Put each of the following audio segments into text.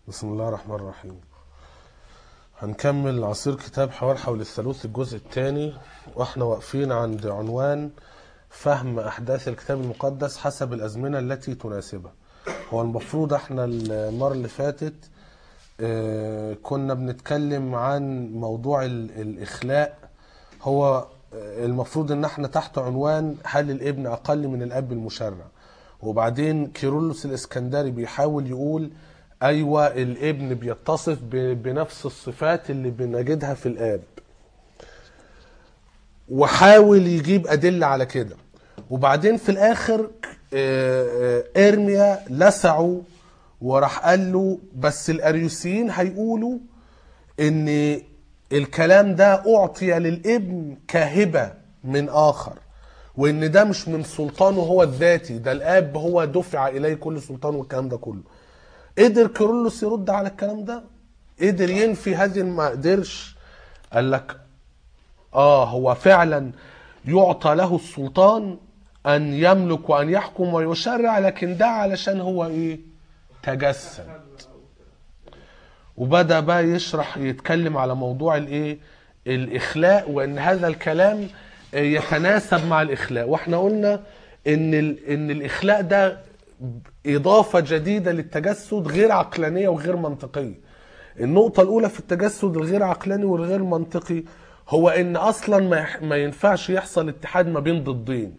بسم الله الرحمن الرحيم هنكمل عصير كتاب حوار حول الثالوث الجزء الثاني واحنا واقفين عند عنوان فهم احداث الكتاب المقدس حسب الازمنه التي تناسبها هو المفروض احنا المره اللي فاتت آه، كنا بنتكلم عن موضوع ال- الاخلاء هو آه، المفروض ان احنا تحت عنوان هل الابن اقل من الاب المشرع وبعدين كيرلس الاسكندري بيحاول يقول ايوه الابن بيتصف ب- بنفس الصفات اللي بنجدها في الاب وحاول يجيب أدلة على كده وبعدين في الآخر آه، آه، إرميا لسعوا وراح قال له بس الأريوسيين هيقولوا إن الكلام ده أعطي للابن كهبة من آخر وإن ده مش من سلطانه هو الذاتي ده الآب هو دفع إليه كل سلطان والكلام ده كله قدر كيرلس يرد على الكلام ده قدر ينفي هذه ما قدرش قال لك اه هو فعلا يعطى له السلطان ان يملك وان يحكم ويشرع لكن ده علشان هو ايه تجسد وبدا بقى يشرح يتكلم على موضوع الايه الاخلاء وان هذا الكلام آه، يتناسب مع الاخلاء واحنا قلنا ان ال- ان الاخلاء ده اضافه جديده للتجسد غير عقلانيه وغير منطقيه النقطة الأولى في التجسد الغير عقلاني والغير منطقي هو إن أصلا ما يح- ما ينفعش يحصل اتحاد ما بين ضدين.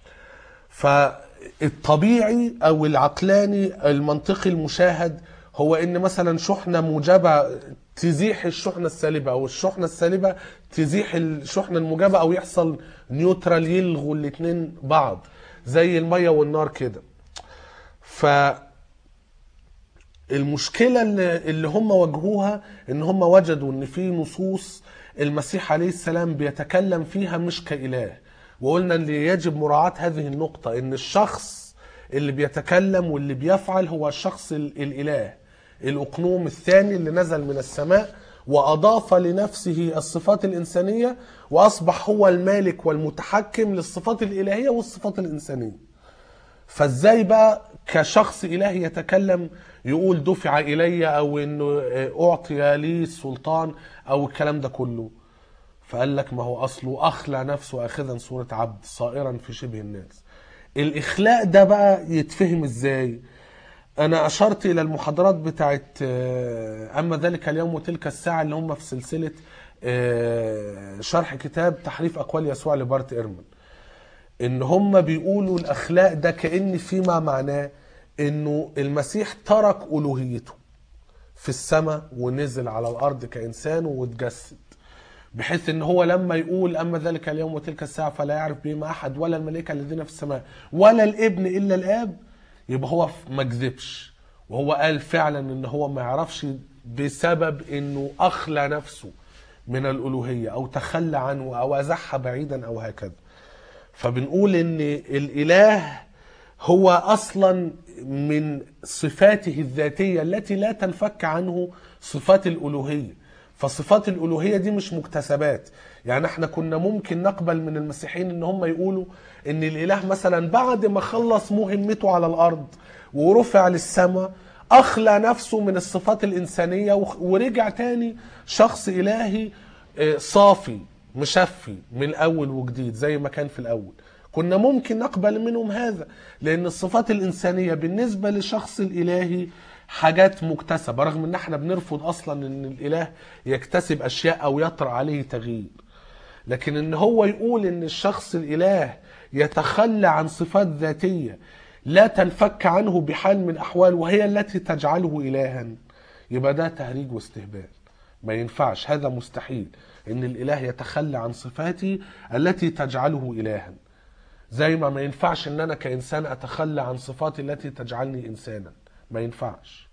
فالطبيعي أو العقلاني المنطقي المشاهد هو إن مثلا شحنة موجبة تزيح الشحنة السالبة أو الشحنة السالبة تزيح الشحنة الموجبة أو يحصل نيوترال يلغوا الاتنين بعض زي المية والنار كده. ف المشكلة اللي, اللي هم واجهوها ان هم وجدوا ان في نصوص المسيح عليه السلام بيتكلم فيها مش كإله وقلنا ان يجب مراعاة هذه النقطة ان الشخص اللي بيتكلم واللي بيفعل هو الشخص ال- الإله الأقنوم الثاني اللي نزل من السماء وأضاف لنفسه الصفات الإنسانية وأصبح هو المالك والمتحكم للصفات الإلهية والصفات الإنسانية فازاي بقى كشخص الهي يتكلم يقول دفع الي او انه اعطي لي السلطان او الكلام ده كله فقال لك ما هو اصله اخلى نفسه اخذا صوره عبد صائرا في شبه الناس الاخلاء ده بقى يتفهم ازاي انا اشرت الى المحاضرات بتاعت آه، اما ذلك اليوم وتلك الساعه اللي هم في سلسله آه، شرح كتاب تحريف اقوال يسوع لبارت ايرمان ان هم بيقولوا الاخلاق ده كان فيما معناه انه المسيح ترك الوهيته في السماء ونزل على الارض كانسان واتجسد بحيث ان هو لما يقول اما ذلك اليوم وتلك الساعه فلا يعرف بهما احد ولا الملائكه الذين في السماء ولا الابن الا الاب يبقى هو ما كذبش وهو قال فعلا ان هو ما يعرفش بسبب انه اخلى نفسه من الالوهيه او تخلى عنه او ازحها بعيدا او هكذا فبنقول ان الاله هو اصلا من صفاته الذاتيه التي لا تنفك عنه صفات الالوهيه فصفات الالوهيه دي مش مكتسبات يعني احنا كنا ممكن نقبل من المسيحيين ان هم يقولوا ان الاله مثلا بعد ما خلص مهمته على الارض ورفع للسماء اخلى نفسه من الصفات الانسانيه وخ- ورجع تاني شخص الهي آه، صافي مشفي من الاول وجديد زي ما كان في الاول كنا ممكن نقبل منهم هذا لان الصفات الانسانيه بالنسبه للشخص الالهي حاجات مكتسبه رغم ان احنا بنرفض اصلا ان الاله يكتسب اشياء او يطرأ عليه تغيير لكن ان هو يقول ان الشخص الاله يتخلى عن صفات ذاتيه لا تنفك عنه بحال من الاحوال وهي التي تجعله الها يبقى ده تهريج واستهبال ما ينفعش هذا مستحيل ان الاله يتخلى عن صفاتي التي تجعله الها زي ما ما ينفعش ان انا كانسان اتخلى عن صفاتي التي تجعلني انسانا ما ينفعش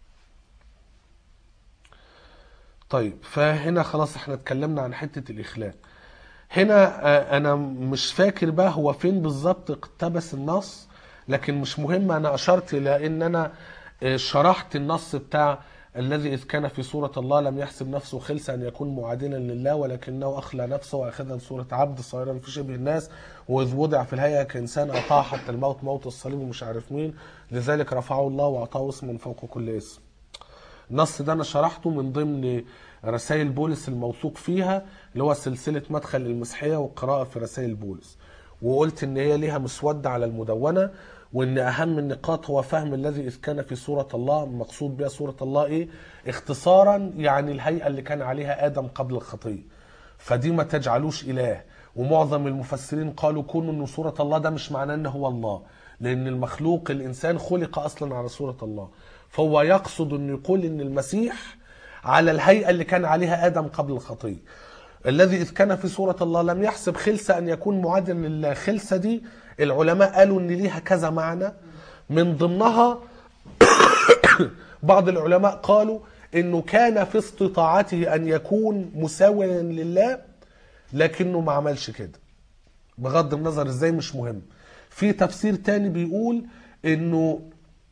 طيب فهنا خلاص احنا اتكلمنا عن حتة الاخلاء هنا آه، انا مش فاكر بقى هو فين بالظبط اقتبس النص لكن مش مهم انا اشرت الى ان انا آه، شرحت النص بتاع الذي اذ كان في صورة الله لم يحسب نفسه خلسا ان يكون معادلا لله ولكنه اخلى نفسه واخذا صورة عبد صائرا في شبه الناس واذ وضع في الهيئة كانسان اطاع حتى الموت موت الصليب ومش عارف مين لذلك رفعه الله واعطاه اسما فوق كل اسم النص ده انا شرحته من ضمن رسائل بولس الموثوق فيها اللي هو سلسله مدخل المسيحيه والقراءه في رسائل بولس وقلت ان هي ليها مسوده على المدونه وان اهم النقاط هو فهم الذي اذ كان في صوره الله مقصود بها صوره الله ايه اختصارا يعني الهيئه اللي كان عليها ادم قبل الخطيه فدي ما تجعلوش اله ومعظم المفسرين قالوا كونوا ان صوره الله ده مش معناه ان هو الله لان المخلوق الانسان خلق اصلا على صوره الله فهو يقصد انه يقول ان المسيح على الهيئه اللي كان عليها ادم قبل الخطيه الذي اذ كان في صوره الله لم يحسب خلسه ان يكون معادلا لله خلسه دي العلماء قالوا ان ليها كذا معنى من ضمنها بعض العلماء قالوا انه كان في استطاعته ان يكون مساويا لله لكنه ما عملش كده بغض النظر ازاي مش مهم في تفسير تاني بيقول انه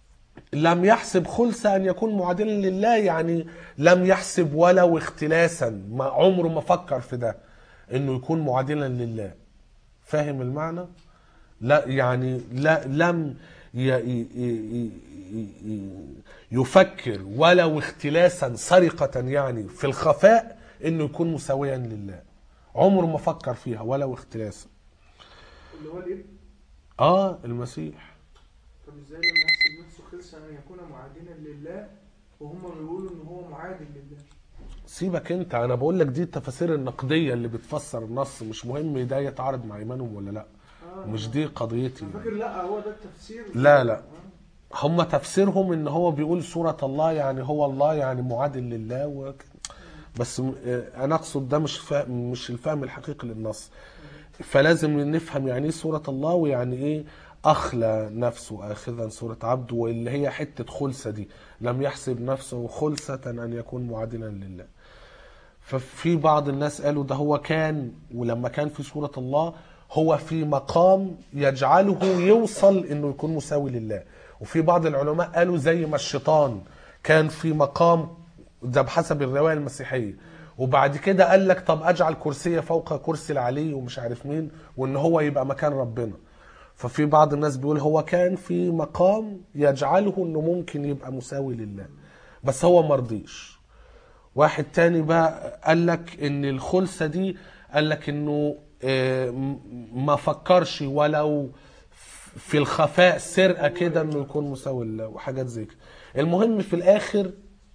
لم يحسب خلسة أن يكون معادلا لله يعني لم يحسب ولو اختلاسا ما عمره ما فكر في ده انه يكون معادلا لله فاهم المعنى لا يعني لا لم ي ي ي ي يفكر ولو اختلاسا سرقة يعني في الخفاء انه يكون مساويا لله عمره ما فكر فيها ولو اختلاسا اللي هو الابن اه المسيح طب ازاي لما يحسب نفسه خلصا ان يكون معادلا لله وهم بيقولوا ان هو معادل لله سيبك انت انا بقول لك دي التفاسير النقديه اللي بتفسر النص مش مهم ده يتعارض مع ايمانهم ولا لا آه. مش دي قضيتي انا فاكر لا هو ده التفسير لا، لا. آه. هم تفسيرهم ان هو بيقول سورة الله يعني هو الله يعني معادل لله و... بس م- آه، انا اقصد ده مش فا... مش الفهم الحقيقي للنص فلازم نفهم يعني ايه سورة الله ويعني ايه اخلى نفسه اخذا سورة عبد واللي هي حتة خلسة دي لم يحسب نفسه خلسة ان يكون معادلا لله ففي بعض الناس قالوا ده هو كان ولما كان في سورة الله هو في مقام يجعله يوصل انه يكون مساوي لله وفي بعض العلماء قالوا زي ما الشيطان كان في مقام ده بحسب الرواية المسيحية وبعد كده قال لك طب اجعل كرسي فوق كرسي العلي ومش عارف مين وان هو يبقى مكان ربنا ففي بعض الناس بيقول هو كان في مقام يجعله انه ممكن يبقى مساوي لله بس هو مرضيش واحد تاني بقى قال لك ان الخلسه دي قال لك انه آه، م- ما فكرش ولو في الخفاء سرقه كده انه يكون مساوي لله وحاجات زي كده المهم في الاخر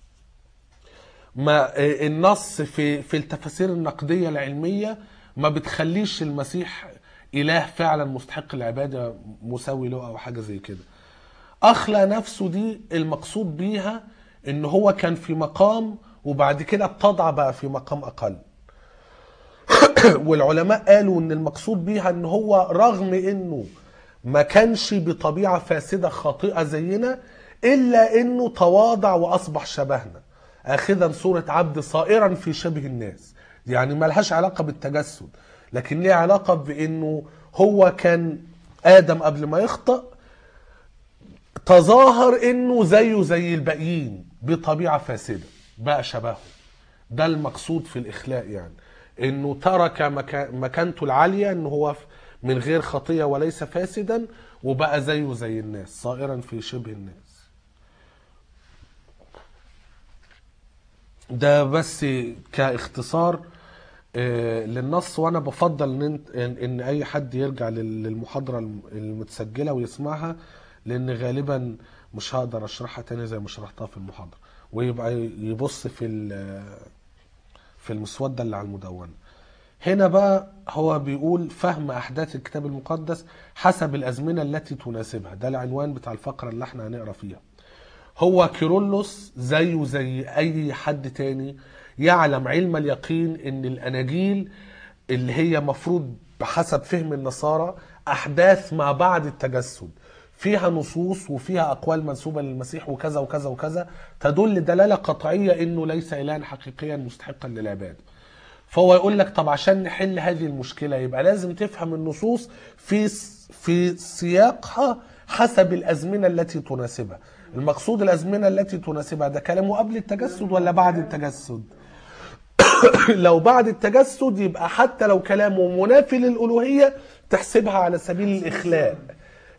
ما آه، النص في في التفاسير النقديه العلميه ما بتخليش المسيح اله فعلا مستحق العباده مساوي له او حاجه زي كده اخلى نفسه دي المقصود بيها ان هو كان في مقام وبعد كده اتضع بقى في مقام اقل والعلماء قالوا ان المقصود بيها ان هو رغم انه ما كانش بطبيعه فاسده خاطئه زينا الا انه تواضع واصبح شبهنا اخذا صوره عبد صائرا في شبه الناس يعني ما لهاش علاقه بالتجسد لكن ليها علاقه بانه هو كان ادم قبل ما يخطئ تظاهر انه زيه زي الباقيين بطبيعه فاسده بقى شبهه ده المقصود في الاخلاء يعني انه ترك مكا- مكانته العاليه ان هو ف- من غير خطيه وليس فاسدا وبقى زيه زي الناس صائرا في شبه الناس ده بس كاختصار آه، للنص وانا بفضل ان انت ان إن اي حد يرجع لل- للمحاضره الم- المتسجله ويسمعها لان غالبا مش هقدر اشرحها تاني زي ما شرحتها في المحاضره ويبقى يبص في ال- في المسوده اللي على المدونه هنا بقى هو بيقول فهم احداث الكتاب المقدس حسب الازمنه التي تناسبها ده العنوان بتاع الفقره اللي احنا هنقرا فيها هو كيرلس زيه زي اي حد تاني يعلم علم اليقين ان الاناجيل اللي هي مفروض بحسب فهم النصارى احداث ما بعد التجسد فيها نصوص وفيها اقوال منسوبه للمسيح وكذا وكذا وكذا تدل دلاله قطعيه انه ليس الها حقيقيا مستحقا للعباده فهو يقول لك طب عشان نحل هذه المشكله يبقى لازم تفهم النصوص في في سياقها حسب الازمنه التي تناسبها المقصود الازمنه التي تناسبها ده كلامه قبل التجسد ولا بعد التجسد لو بعد التجسد يبقى حتى لو كلامه منافي للالوهيه تحسبها على سبيل الاخلاء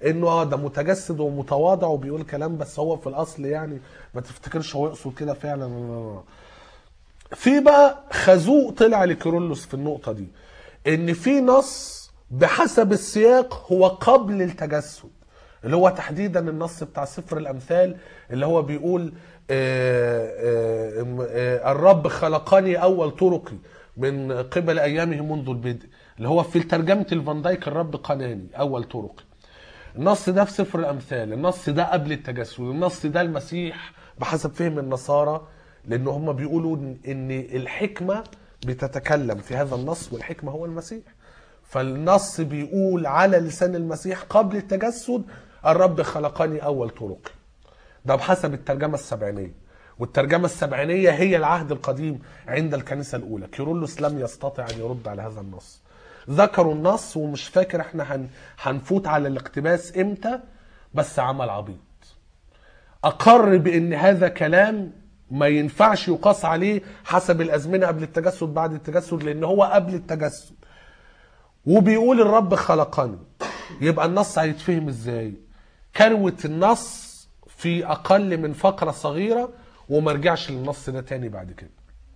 انه اه ده متجسد ومتواضع وبيقول كلام بس هو في الاصل يعني ما تفتكرش هو يقصد كده فعلا في بقى خازوق طلع لكيرلس في النقطه دي ان في نص بحسب السياق هو قبل التجسد اللي هو تحديدا النص بتاع سفر الامثال اللي هو بيقول آه، آه، آه، الرب خلقني اول طرقي من قبل ايامه منذ البدء اللي هو في ترجمه الفان دايك الرب قناني اول طرقي النص ده في سفر الامثال النص ده قبل التجسد النص ده المسيح بحسب فهم النصارى لان هم بيقولوا إن- ان الحكمه بتتكلم في هذا النص والحكمه هو المسيح فالنص بيقول على لسان المسيح قبل التجسد الرب خلقني اول طرقي ده بحسب الترجمه السبعينيه والترجمه السبعينيه هي العهد القديم عند الكنيسه الاولى كيرلس لم يستطع ان يرد على هذا النص ذكروا النص ومش فاكر احنا هن هنفوت على الاقتباس امتى بس عمل عبيط اقر بان هذا كلام ما ينفعش يقاس عليه حسب الازمنه قبل التجسد بعد التجسد لان هو قبل التجسد وبيقول الرب خلقني يبقى النص هيتفهم ازاي كروت النص في اقل من فقره صغيره وما رجعش للنص ده تاني بعد كده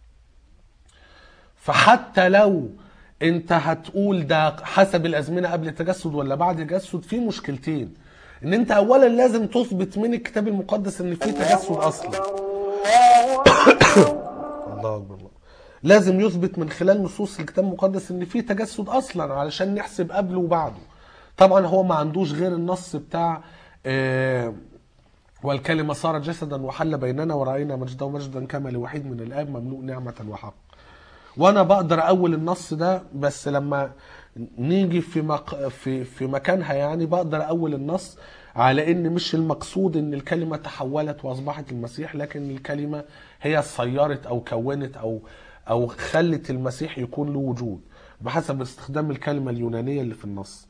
فحتى لو انت هتقول ده حسب الازمنه قبل التجسد ولا بعد التجسد في مشكلتين ان انت اولا لازم تثبت من الكتاب المقدس ان في تجسد اصلا الله اكبر الله لازم يثبت من خلال نصوص الكتاب المقدس ان في تجسد اصلا علشان نحسب قبله وبعده طبعا هو ما عندوش غير النص بتاع آه والكلمة صارت جسدا وحل بيننا ورأينا مجده مجدا كما لوحيد من الآب مملوء نعمة وحق وانا بقدر اول النص ده بس لما نيجي في مق... في في مكانها يعني بقدر اول النص على ان مش المقصود ان الكلمه تحولت واصبحت المسيح لكن الكلمه هي صيرت او كونت او او خلت المسيح يكون له وجود بحسب استخدام الكلمه اليونانيه اللي في النص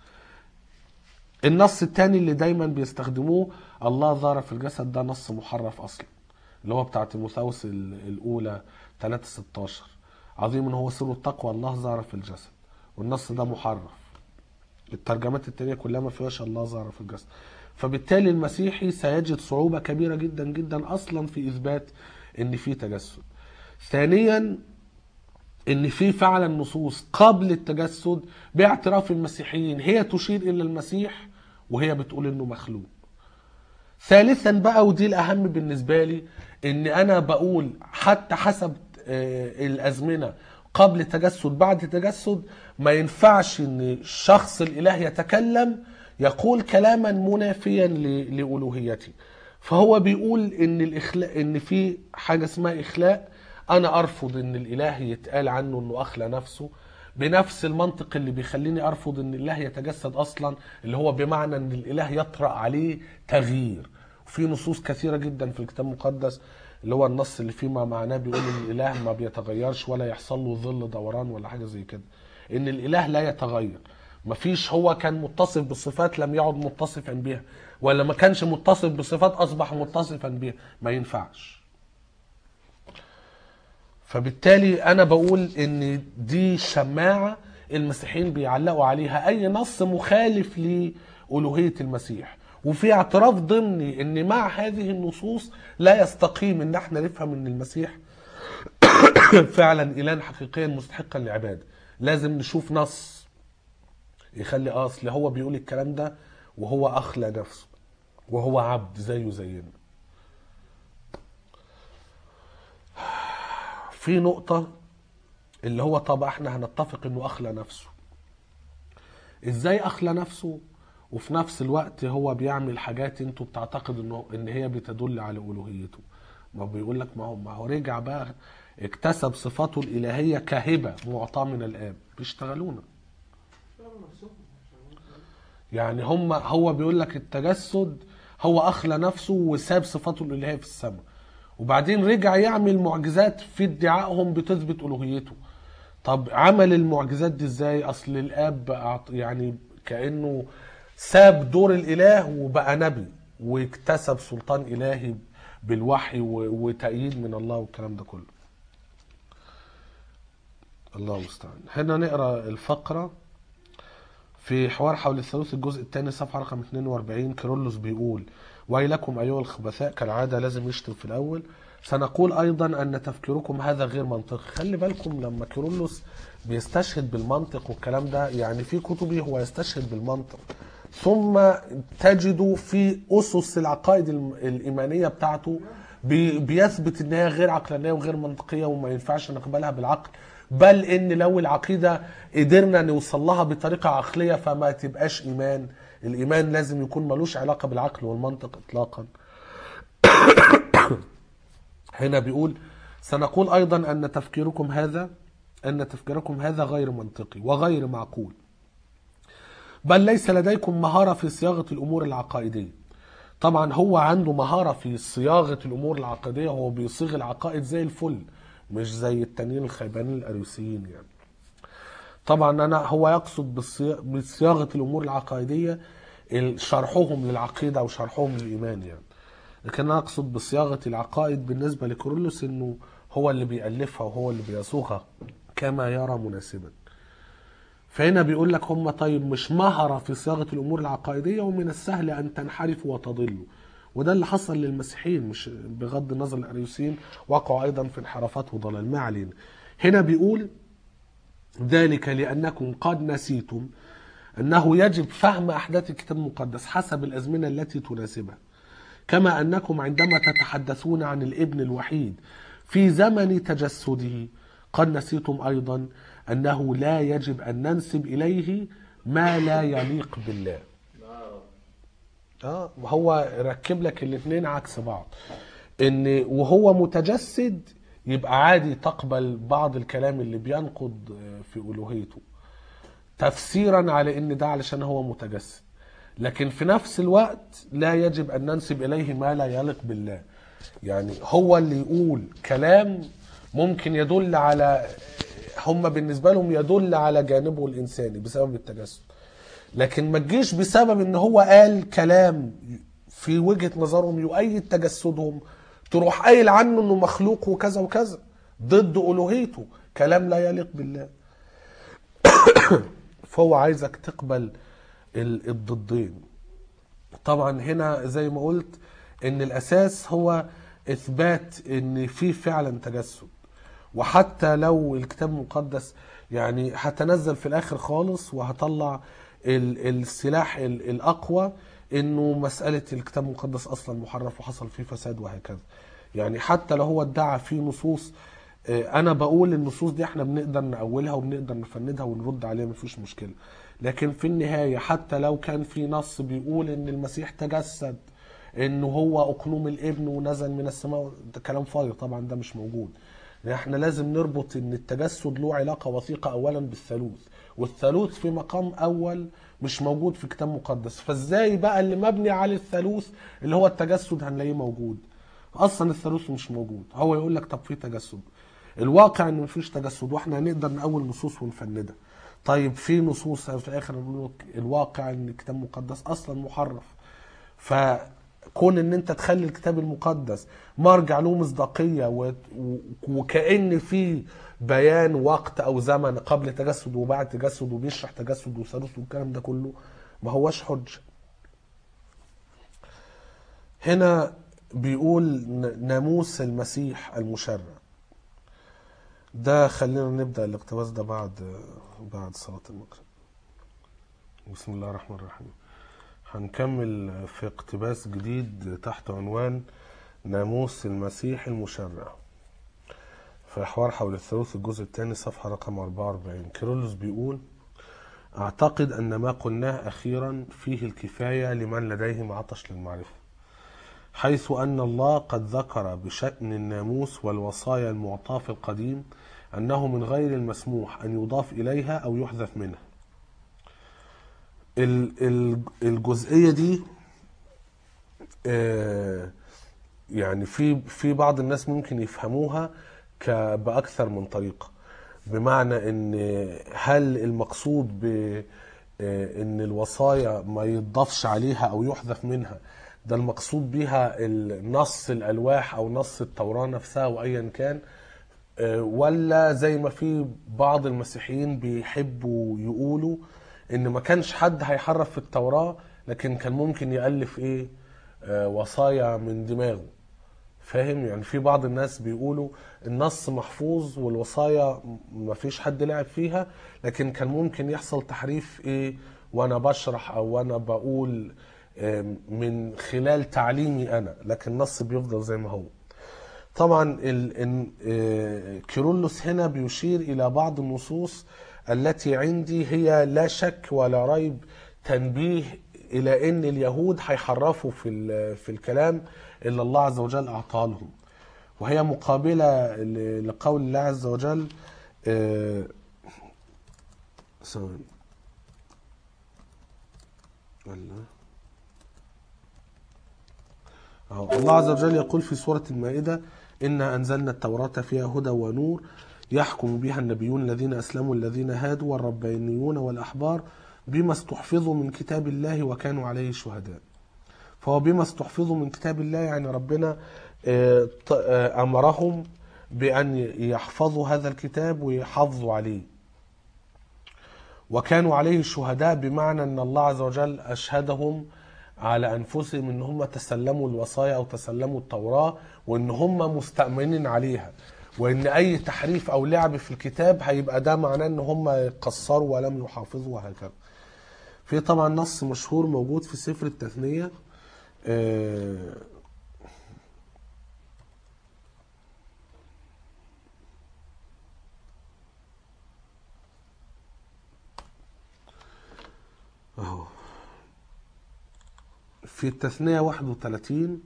النص الثاني اللي دايما بيستخدموه الله ظهر في الجسد ده نص محرف اصلا اللي هو بتاع تيموثاوس ال- الاولى 3 16 عظيم هو سر التقوى الله ظهر في الجسد والنص ده محرف الترجمات التانية كلها ما فيهاش الله ظهر في الجسد فبالتالي المسيحي سيجد صعوبة كبيرة جدا جدا أصلا في إثبات إن في تجسد ثانيا ان في فعلا نصوص قبل التجسد باعتراف المسيحيين هي تشير الى المسيح وهي بتقول انه مخلوق ثالثا بقى ودي الاهم بالنسبه لي ان انا بقول حتى حسب آه، الازمنه قبل التجسد بعد التجسد ما ينفعش ان شخص الاله يتكلم يقول كلاما منافيا ل- لالوهيته فهو بيقول ان الاخلاء ان في حاجه اسمها اخلاء انا ارفض ان الاله يتقال عنه انه اخلى نفسه بنفس المنطق اللي بيخليني ارفض ان الله يتجسد اصلا اللي هو بمعنى ان الاله يطرا عليه تغيير وفي نصوص كثيره جدا في الكتاب المقدس اللي هو النص اللي فيه ما معناه بيقول ان الاله ما بيتغيرش ولا يحصل له ظل دوران ولا حاجه زي كده ان الاله لا يتغير مفيش هو كان متصف بصفات لم يعد متصفا بها ولا ما كانش متصف بصفات اصبح متصفا بها ما ينفعش فبالتالي انا بقول ان دي شماعه المسيحيين بيعلقوا عليها اي نص مخالف لالوهيه المسيح وفي اعتراف ضمني ان مع هذه النصوص لا يستقيم ان احنا نفهم ان المسيح فعلا اله حقيقيا مستحقا للعباده لازم نشوف نص يخلي اه اصل هو بيقول الكلام ده وهو اخلى نفسه وهو عبد زيه زينا في نقطة اللي هو طب احنا هنتفق انه اخلى نفسه ازاي اخلى نفسه وفي نفس الوقت هو بيعمل حاجات انتوا بتعتقد انه ان هي بتدل على الوهيته ما هو بيقول لك ما هو ما هو رجع بقى اكتسب صفاته الالهيه كهبه معطاه من الاب بيشتغلونا يعني هم هو بيقول لك التجسد هو اخلى نفسه وساب صفاته الالهيه في السماء وبعدين رجع يعمل معجزات في ادعائهم بتثبت الوهيته طب عمل المعجزات دي ازاي اصل الاب أعط- يعني كانه ساب دور الاله وبقى نبي واكتسب سلطان الهي بالوحي و- وتأييد من الله والكلام ده كله الله المستعان هنا نقرا الفقره في حوار حول الثالوث الجزء الثاني صفحة رقم 42 كيرلس بيقول ويلكم أيها الخبثاء كالعادة لازم يشتم في الأول سنقول أيضا أن تفكيركم هذا غير منطقي خلي بالكم لما كيرلس بيستشهد بالمنطق والكلام ده يعني في كتبه هو يستشهد بالمنطق ثم تجد في أسس العقائد الم- الإيمانية بتاعته بي- بيثبت ان هي غير عقلانيه وغير منطقيه وما ينفعش نقبلها بالعقل بل ان لو العقيده قدرنا نوصل لها بطريقه عقليه فما تبقاش ايمان الايمان لازم يكون ملوش علاقه بالعقل والمنطق اطلاقا هنا بيقول سنقول ايضا ان تفكيركم هذا ان تفكيركم هذا غير منطقي وغير معقول بل ليس لديكم مهارة في صياغة الأمور العقائدية طبعا هو عنده مهارة في صياغة الأمور العقائدية هو بيصيغ العقائد زي الفل مش زي التانيين الخيبانين الأريوسيين يعني طبعا أنا هو يقصد بالصيا- بصياغة الأمور العقائدية ال- شرحهم للعقيدة أو شرحهم للإيمان يعني لكن أنا أقصد بصياغة العقائد بالنسبة لكورولوس إنه هو اللي بيألفها وهو اللي بيصوغها كما يرى مناسبا فهنا بيقول لك هم طيب مش مهرة في صياغة الأمور العقائدية ومن السهل أن تنحرفوا وتضلوا وده اللي حصل للمسيحيين مش بغض النظر الأريوسيين وقعوا أيضا في انحرافات وضلال ما علينا هنا بيقول ذلك لأنكم قد نسيتم أنه يجب فهم أحداث الكتاب المقدس حسب الأزمنة التي تناسبها كما أنكم عندما تتحدثون عن الابن الوحيد في زمن تجسده قد نسيتم أيضا أنه لا يجب أن ننسب إليه ما لا يليق بالله اه هو ركب لك الاثنين عكس بعض ان وهو متجسد يبقى عادي تقبل بعض الكلام اللي بينقض آه، في الوهيته تفسيرا على ان ده علشان هو متجسد لكن في نفس الوقت لا يجب ان ننسب اليه ما لا يليق بالله يعني هو اللي يقول كلام ممكن يدل على هم بالنسبه لهم يدل على جانبه الانساني بسبب التجسد لكن ما تجيش بسبب ان هو قال كلام في وجهه نظرهم يؤيد تجسدهم تروح قايل عنه انه مخلوق وكذا وكذا ضد الوهيته كلام لا يليق بالله فهو عايزك تقبل ال- الضدين طبعا هنا زي ما قلت ان الاساس هو اثبات ان في فعلا تجسد وحتى لو الكتاب المقدس يعني هتنزل في الاخر خالص وهطلع ال- السلاح ال- الاقوى انه مساله الكتاب المقدس اصلا محرف وحصل فيه فساد وهكذا يعني حتى لو هو ادعى فيه نصوص آه، انا بقول النصوص دي احنا بنقدر نأولها وبنقدر نفندها ونرد عليها مفيش مشكله لكن في النهايه حتى لو كان في نص بيقول ان المسيح تجسد انه هو اقنوم الابن ونزل من السماء ده كلام فاضي طبعا ده مش موجود يعني احنا لازم نربط ان التجسد له علاقه وثيقه اولا بالثالوث والثالوث في مقام اول مش موجود في كتاب مقدس فازاي بقى اللي مبني على الثالوث اللي هو التجسد هنلاقيه موجود اصلا الثالوث مش موجود هو يقول لك طب في تجسد الواقع ان مفيش تجسد واحنا هنقدر نقول نصوص ونفندها طيب في نصوص في الاخر نقول لك الواقع ان الكتاب المقدس اصلا محرف فكون ان انت تخلي الكتاب المقدس مرجع له مصداقيه و... و... وكأن في بيان وقت او زمن قبل تجسد وبعد تجسد وبيشرح تجسد وثالوث والكلام ده كله ما هوش حجه هنا بيقول ن- ناموس المسيح المشرع ده خلينا نبدأ الاقتباس ده بعد بعد صلاة المغرب بسم الله الرحمن الرحيم هنكمل في اقتباس جديد تحت عنوان ناموس المسيح المشرع في حوار حول الثالوث الجزء الثاني صفحة رقم 44 كيرلس بيقول أعتقد أن ما قلناه أخيرا فيه الكفاية لمن لديهم عطش للمعرفة حيث أن الله قد ذكر بشأن الناموس والوصايا المعطاة في القديم أنه من غير المسموح أن يضاف إليها أو يحذف منها ال- ال- الجزئية دي آه، يعني في في بعض الناس ممكن يفهموها ك- بأكثر من طريقة بمعنى ان هل المقصود ب آه، ان الوصايا ما يضافش عليها او يحذف منها ده المقصود بيها النص الالواح او نص التوراة نفسها وايا كان آه، ولا زي ما في بعض المسيحيين بيحبوا يقولوا ان ما كانش حد هيحرف في التوراة لكن كان ممكن يألف ايه آه وصايا من دماغه فاهم يعني في بعض الناس بيقولوا النص محفوظ والوصايا ما فيش حد لعب فيها لكن كان ممكن يحصل تحريف ايه وانا بشرح او وانا بقول آه، من خلال تعليمي انا لكن النص بيفضل زي ما هو طبعا ال- إن- آه، كيرلس هنا بيشير الى بعض النصوص التي عندي هي لا شك ولا ريب تنبيه الى ان اليهود هيحرفوا في ال- في الكلام اللي الله عز وجل اعطاه لهم وهي مقابله ل- لقول الله عز وجل آه، ثواني ولا أهو الله عز وجل يقول في سورة المائدة إنا أنزلنا التوراة فيها هدى ونور يحكم بها النبيون الذين أسلموا الذين هادوا والربانيون والأحبار بما استحفظوا من كتاب الله وكانوا عليه شهداء فهو بما استحفظوا من كتاب الله يعني ربنا آه، ط- آه، أمرهم بأن يحفظوا هذا الكتاب ويحافظوا عليه وكانوا عليه شهداء بمعنى ان الله عز وجل اشهدهم على انفسهم ان هم تسلموا الوصايا او تسلموا التوراه وان هم مستامنين عليها وان اي تحريف او لعب في الكتاب هيبقى ده معناه ان هم قصروا ولم يحافظوا وهكذا. في طبعا نص مشهور موجود في سفر التثنيه آه، اهو في التثنية 31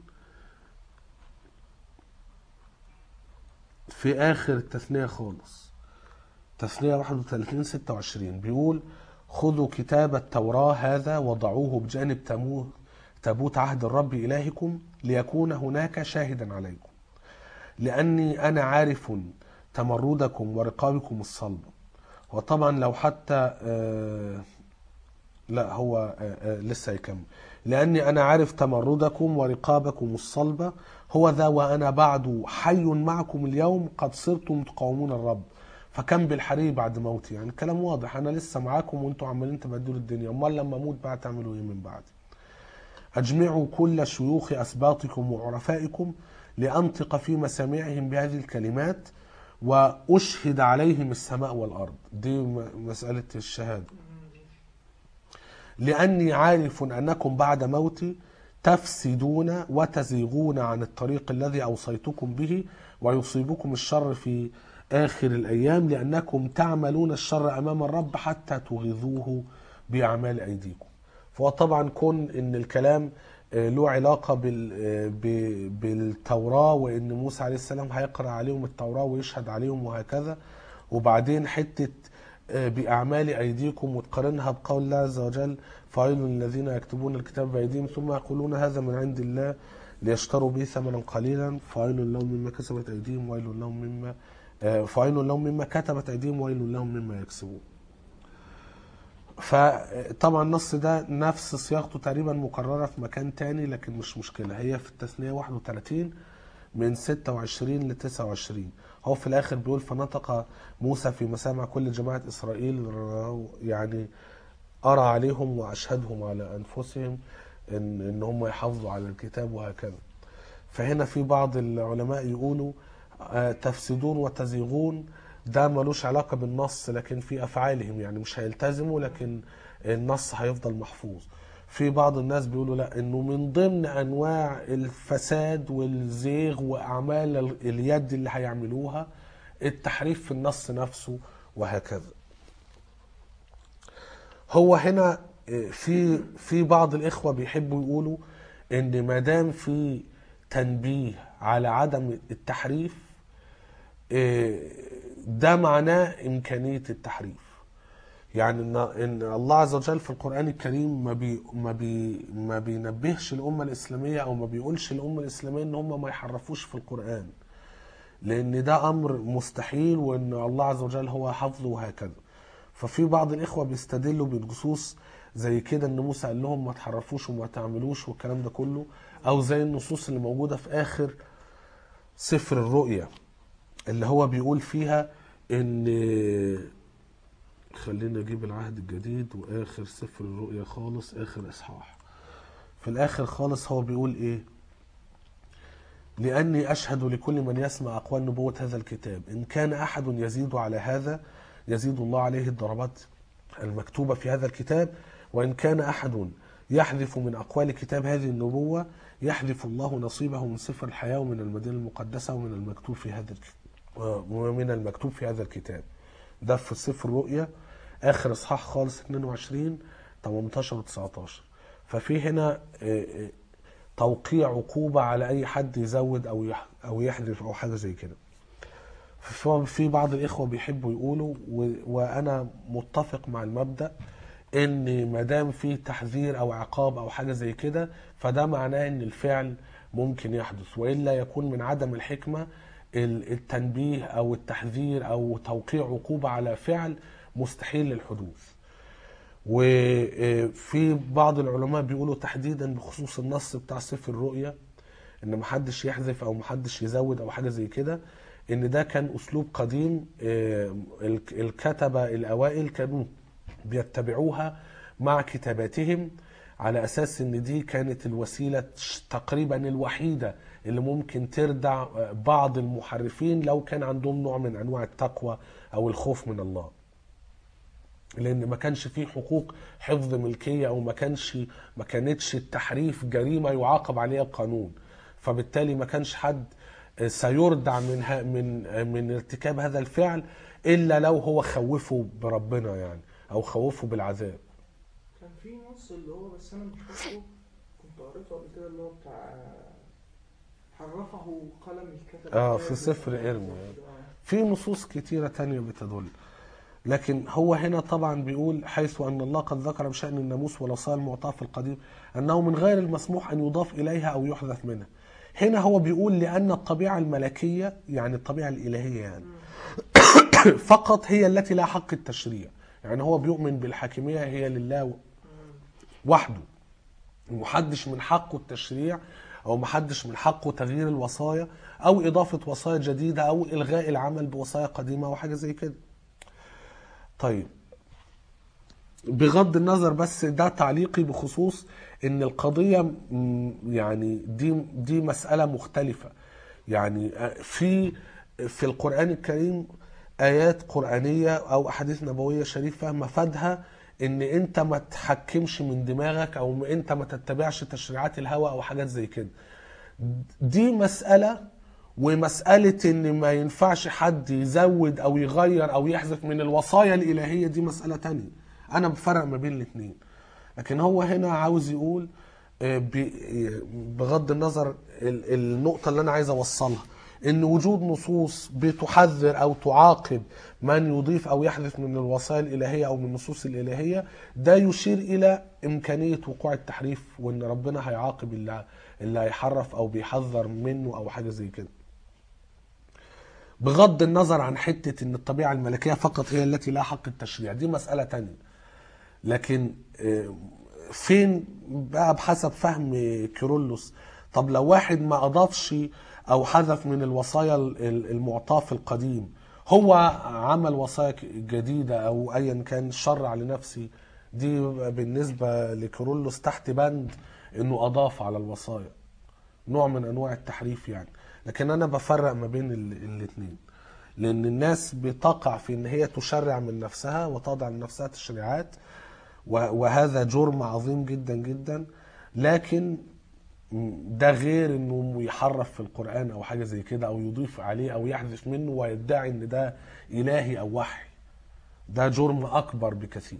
في آخر التثنية خالص تثنية 31 26 بيقول خذوا كتاب التوراة هذا وضعوه بجانب تمو- تابوت عهد الرب إلهكم ليكون هناك شاهدا عليكم لأني أنا عارف تمردكم ورقابكم الصلبة وطبعا لو حتى آه لا هو آه، آه، لسه يكمل لأني أنا عارف تمردكم ورقابكم الصلبة هو ذا وأنا بعد حي معكم اليوم قد صرتم تقاومون الرب فكم بالحري بعد موتي يعني الكلام واضح أنا لسه معاكم وأنتم عمالين تبدلوا الدنيا أمال لما أموت بقى تعملوا إيه من بعدي أجمعوا كل شيوخ أسباطكم وعرفائكم لأنطق في مسامعهم بهذه الكلمات وأشهد عليهم السماء والأرض دي م- مسألة الشهادة لأني عارف أنكم بعد موتي تفسدون وتزيغون عن الطريق الذي أوصيتكم به ويصيبكم الشر في آخر الأيام لأنكم تعملون الشر أمام الرب حتى تغيظوه بأعمال أيديكم فهو طبعا كون ان الكلام آه، له علاقة بال- آه، ب- بالتوراة وان موسى عليه السلام هيقرأ عليهم التوراة ويشهد عليهم وهكذا وبعدين حتة آه، بأعمال أيديكم وتقارنها بقول الله عز وجل فويل للذين يكتبون الكتاب بأيديهم ثم يقولون هذا من عند الله ليشتروا به ثمنا قليلا فويل لهم مما كسبت أيديهم ويل لهم مما آه، فويل لهم مما كتبت أيديهم ويل لهم مما يكسبون فطبعا النص ده نفس صياغته تقريبا مكررة في مكان تاني لكن مش مشكلة هي في التثنية 31 من 26 ل 29 هو في الآخر بيقول فنطق موسى في مسامع كل جماعة إسرائيل يعني أرى عليهم وأشهدهم على أنفسهم إن, إن هم يحافظوا على الكتاب وهكذا فهنا في بعض العلماء يقولوا آه، تفسدون وتزيغون ده ملوش علاقة بالنص لكن في أفعالهم يعني مش هيلتزموا لكن النص هيفضل محفوظ في بعض الناس بيقولوا لا انه من ضمن انواع الفساد والزيغ واعمال ال- اليد اللي هيعملوها التحريف في النص نفسه وهكذا هو هنا آه، في في بعض الاخوه بيحبوا يقولوا ان ما دام في تنبيه على عدم التحريف آه، ده معناه امكانيه التحريف يعني ان ان الله عز وجل في القران الكريم ما بي ما بي ما بينبهش الامه الاسلاميه او ما بيقولش الامه الاسلاميه ان هم ما يحرفوش في القران لان ده امر مستحيل وان الله عز وجل هو حفظه وهكذا ففي بعض الاخوه بيستدلوا بنصوص زي كده ان موسى قال لهم ما تحرفوش وما تعملوش والكلام ده كله او زي النصوص اللي موجوده في اخر سفر الرؤيا اللي هو بيقول فيها ان خلينا نجيب العهد الجديد واخر سفر الرؤيا خالص اخر اصحاح في الاخر خالص هو بيقول ايه لاني اشهد لكل من يسمع اقوال نبوه هذا الكتاب ان كان احد يزيد على هذا يزيد الله عليه الضربات المكتوبه في هذا الكتاب وان كان احد يحذف من اقوال كتاب هذه النبوه يحذف الله نصيبه من سفر الحياه ومن المدينه المقدسه ومن المكتوب في هذا الكتاب ومن المكتوب في هذا الكتاب ده في سفر الرؤيا اخر اصحاح خالص 22 18 و 19 ففي هنا آه، آه، توقيع عقوبه على اي حد يزود او يح- او يحذف او حاجه زي كده في في بعض الاخوه بيحبوا يقولوا و- وانا متفق مع المبدا ان ما دام في تحذير او عقاب او حاجه زي كده فده معناه ان الفعل ممكن يحدث والا يكون من عدم الحكمه ال- التنبيه او التحذير او توقيع عقوبه على فعل مستحيل الحدوث وفي بعض العلماء بيقولوا تحديدا بخصوص النص بتاع سفر الرؤيا ان محدش يحذف او محدش يزود او حاجه زي كده ان ده كان اسلوب قديم آه، الك- الكتبه الاوائل كانوا بيتبعوها مع كتاباتهم على اساس ان دي كانت الوسيله ش- تقريبا الوحيده اللي ممكن تردع آه، بعض المحرفين لو كان عندهم نوع من انواع التقوى او الخوف من الله لان ما كانش فيه حقوق حفظ ملكيه او ما كانش ما كانتش التحريف جريمه يعاقب عليها القانون فبالتالي ما كانش حد سيردع من ه- من من ارتكاب هذا الفعل الا لو هو خوفه بربنا يعني او خوفه بالعذاب كان في نص اللي هو بس انا مش فاكره كنت قريته قبل كده اللي هو بتاع حرفه قلم الكتب آه، في سفر إرميا. في نصوص كتيرة تانية بتدل لكن هو هنا طبعا بيقول حيث أن الله قد ذكر بشأن الناموس والوصايا المعطاة في القديم أنه من غير المسموح أن يضاف إليها أو يحذف منها هنا هو بيقول لأن الطبيعة الملكية يعني الطبيعة الإلهية يعني فقط هي التي لا حق التشريع يعني هو بيؤمن بالحاكمية هي لله وحده محدش من حقه التشريع او محدش من حقه تغيير الوصايا او اضافه وصايا جديده او الغاء العمل بوصايا قديمه او حاجه زي كده طيب بغض النظر بس ده تعليقي بخصوص ان القضيه م- يعني دي دي مساله مختلفه يعني في في القران الكريم ايات قرانيه او احاديث نبويه شريفه مفادها ان انت ما تحكمش من دماغك او انت ما تتبعش تشريعات الهوى او حاجات زي كده دي مسألة ومسألة ان ما ينفعش حد يزود او يغير او يحذف من الوصايا الالهية دي مسألة تانية انا بفرق ما بين الاتنين لكن هو هنا عاوز يقول آه، ب- آه، بغض النظر ال- النقطة اللي انا عايز اوصلها ان وجود نصوص بتحذر او تعاقب من يضيف او يحذف من الوصايا الالهيه او من النصوص الالهيه ده يشير الى امكانيه وقوع التحريف وان ربنا هيعاقب اللي اللي هيحرف او بيحذر منه او حاجه زي كده. بغض النظر عن حته ان الطبيعه الملكيه فقط هي التي لا حق التشريع دي مساله تانية. لكن آه، فين بقى بحسب فهم كيرلس طب لو واحد ما اضافش او حذف من الوصايا ال- ال- المعطاه في القديم هو عمل وصايا ك- جديده او ايا كان شرع لنفسه دي بالنسبه لكيرلس تحت بند انه اضاف على الوصايا نوع من انواع التحريف يعني لكن انا بفرق ما بين الاثنين لان الناس بتقع في ان هي تشرع من نفسها وتضع لنفسها تشريعات و- وهذا جرم عظيم جدا جدا لكن ده غير انه يحرف في القران او حاجه زي كده او يضيف عليه او يحذف منه ويدعي ان ده الهي او وحي ده جرم اكبر بكثير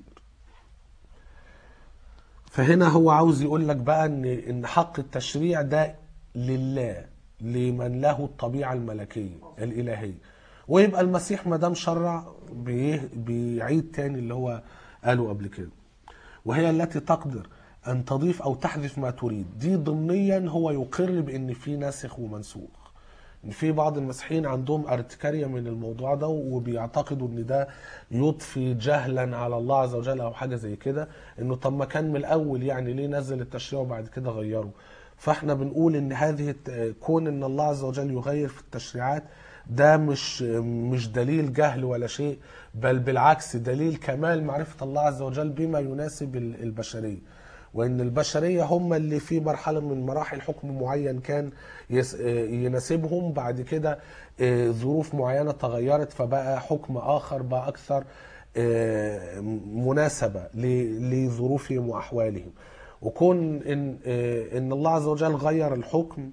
فهنا هو عاوز يقول لك بقى ان ان حق التشريع ده لله لمن له الطبيعه الملكيه الالهيه ويبقى المسيح ما دام شرع بيه- بيعيد تاني اللي هو قاله قبل كده وهي التي تقدر ان تضيف او تحذف ما تريد دي ضمنيا هو يقر بان في ناسخ ومنسوخ ان في بعض المسيحيين عندهم ارتكاريه من الموضوع ده وبيعتقدوا ان ده يضفي جهلا على الله عز وجل او حاجه زي كده انه طب ما كان من الاول يعني ليه نزل التشريع وبعد كده غيره فاحنا بنقول ان هذه الت- كون ان الله عز وجل يغير في التشريعات ده مش مش دليل جهل ولا شيء بل بالعكس دليل كمال معرفة الله عز وجل بما يناسب ال- البشرية وان البشرية هم اللي في مرحلة من مراحل حكم معين كان يس- آه، يناسبهم بعد كده آه، ظروف معينة تغيرت فبقى حكم آخر بقى أكثر آه، مناسبة ل- لظروفهم وأحوالهم وكون إن, آه، إن الله عز وجل غير الحكم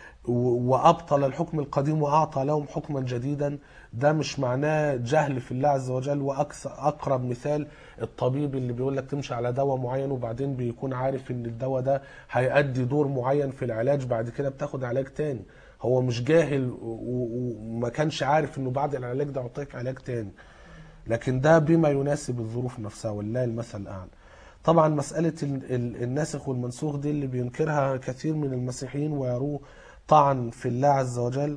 و- وأبطل الحكم القديم وأعطى لهم حكما جديدا ده مش معناه جهل في الله عز وجل وأكثر أقرب مثال الطبيب اللي بيقول لك تمشي على دواء معين وبعدين بيكون عارف إن الدواء ده هيأدي دور معين في العلاج بعد كده بتاخد علاج تاني هو مش جاهل و- و- وما كانش عارف إنه بعد العلاج ده يعطيك علاج تاني لكن ده بما يناسب الظروف نفسها ولله المثل الأعلى طبعا مسألة ال- ال- الناسخ والمنسوخ دي اللي بينكرها كثير من المسيحيين ويروه طعن في الله عز وجل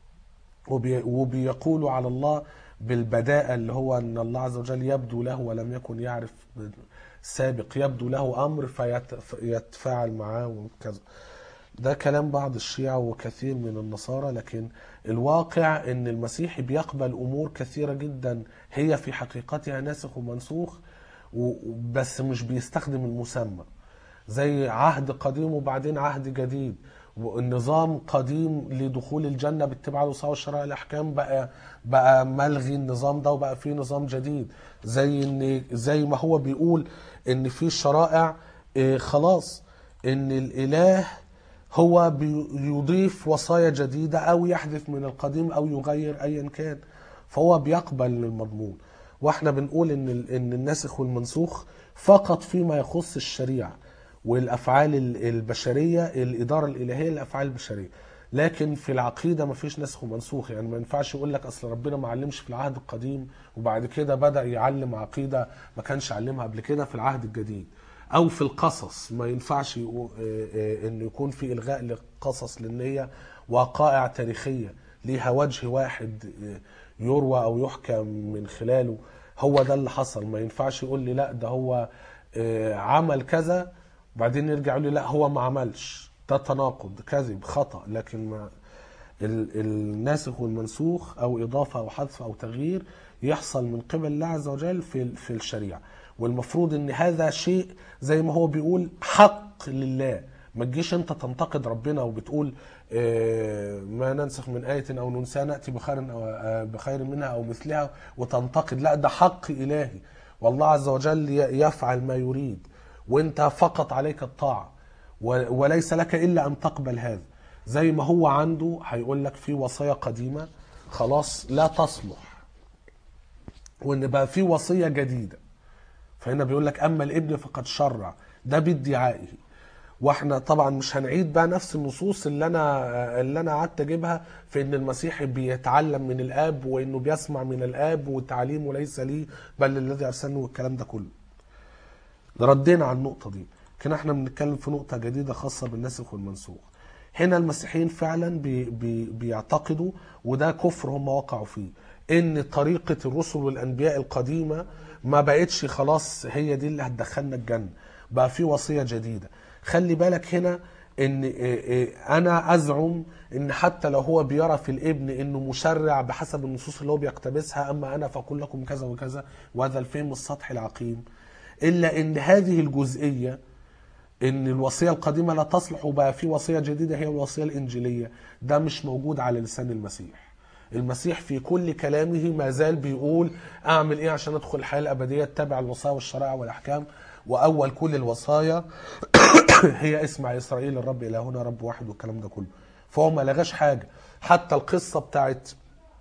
وبي وبيقولوا على الله بالبداءة اللي هو أن الله عز وجل يبدو له ولم يكن يعرف سابق يبدو له أمر فيتفاعل معاه وكذا ده كلام بعض الشيعة وكثير من النصارى لكن الواقع ان المسيحي بيقبل امور كثيرة جدا هي في حقيقتها ناسخ ومنسوخ و- بس مش بيستخدم المسمى زي عهد قديم وبعدين عهد جديد والنظام قديم لدخول الجنة باتباع الوصايا والشرائع الأحكام بقى بقى ملغي النظام ده وبقى فيه نظام جديد زي ان زي ما هو بيقول ان في شرائع آه، خلاص ان الإله هو بيضيف وصايا جديدة أو يحذف من القديم أو يغير أيا كان فهو بيقبل المضمون واحنا بنقول ان ال- ان الناسخ والمنسوخ فقط فيما يخص الشريعه والافعال ال- البشريه الاداره الالهيه للافعال البشريه لكن في العقيده ما فيش نسخ ومنسوخ يعني ما ينفعش يقول لك اصل ربنا ما علمش في العهد القديم وبعد كده بدا يعلم عقيده ما كانش علمها قبل كده في العهد الجديد او في القصص ما ينفعش يقو- آه، آه، ان يكون في الغاء للقصص لان هي وقائع تاريخيه ليها وجه واحد آه، يروى او يحكى من خلاله هو ده اللي حصل ما ينفعش يقول لي لا ده هو آه، عمل كذا وبعدين يرجع يقول لي لا هو ما عملش ده تناقض كذب خطأ لكن ما ال- الناسخ والمنسوخ او اضافه او حذف او تغيير يحصل من قبل الله عز وجل في في الشريعه والمفروض ان هذا شيء زي ما هو بيقول حق لله ما تجيش انت تنتقد ربنا وبتقول آه، ما ننسخ من آية أو ننساها نأتي بخير أو آه، بخير منها أو مثلها وتنتقد لا ده حق إلهي والله عز وجل ي- يفعل ما يريد وانت فقط عليك الطاعة و- وليس لك إلا أن تقبل هذا زي ما هو عنده هيقول لك في وصايا قديمة خلاص لا تصلح وان بقى في وصية جديدة فهنا بيقول لك اما الابن فقد شرع ده بادعائه واحنا طبعا مش هنعيد بقى نفس النصوص اللي انا اللي انا قعدت اجيبها في ان المسيحي بيتعلم من الاب وانه بيسمع من الاب وتعليمه ليس لي بل الذي ارسلني والكلام ده كله ردينا على النقطة دي كنا احنا بنتكلم في نقطة جديدة خاصة بالناسخ والمنسوخ هنا المسيحيين فعلا بي بي بيعتقدوا وده كفر هم وقعوا فيه ان طريقة الرسل والانبياء القديمة ما بقتش خلاص هي دي اللي هتدخلنا الجنة بقى في وصية جديدة خلي بالك هنا ان إيه إيه انا ازعم ان حتى لو هو بيرى في الابن انه مشرع بحسب النصوص اللي هو بيقتبسها اما انا فاقول لكم كذا وكذا وهذا الفهم السطحي العقيم الا ان هذه الجزئيه ان الوصيه القديمه لا تصلح وبقى في وصيه جديده هي الوصيه الانجيليه ده مش موجود على لسان المسيح المسيح في كل كلامه ما زال بيقول اعمل ايه عشان ادخل الحياه الابديه اتبع الوصايا والشرائع والاحكام واول كل الوصايا هي اسمع يا اسرائيل الرب الهنا رب واحد والكلام ده كله فهو ما لغاش حاجه حتى القصه بتاعت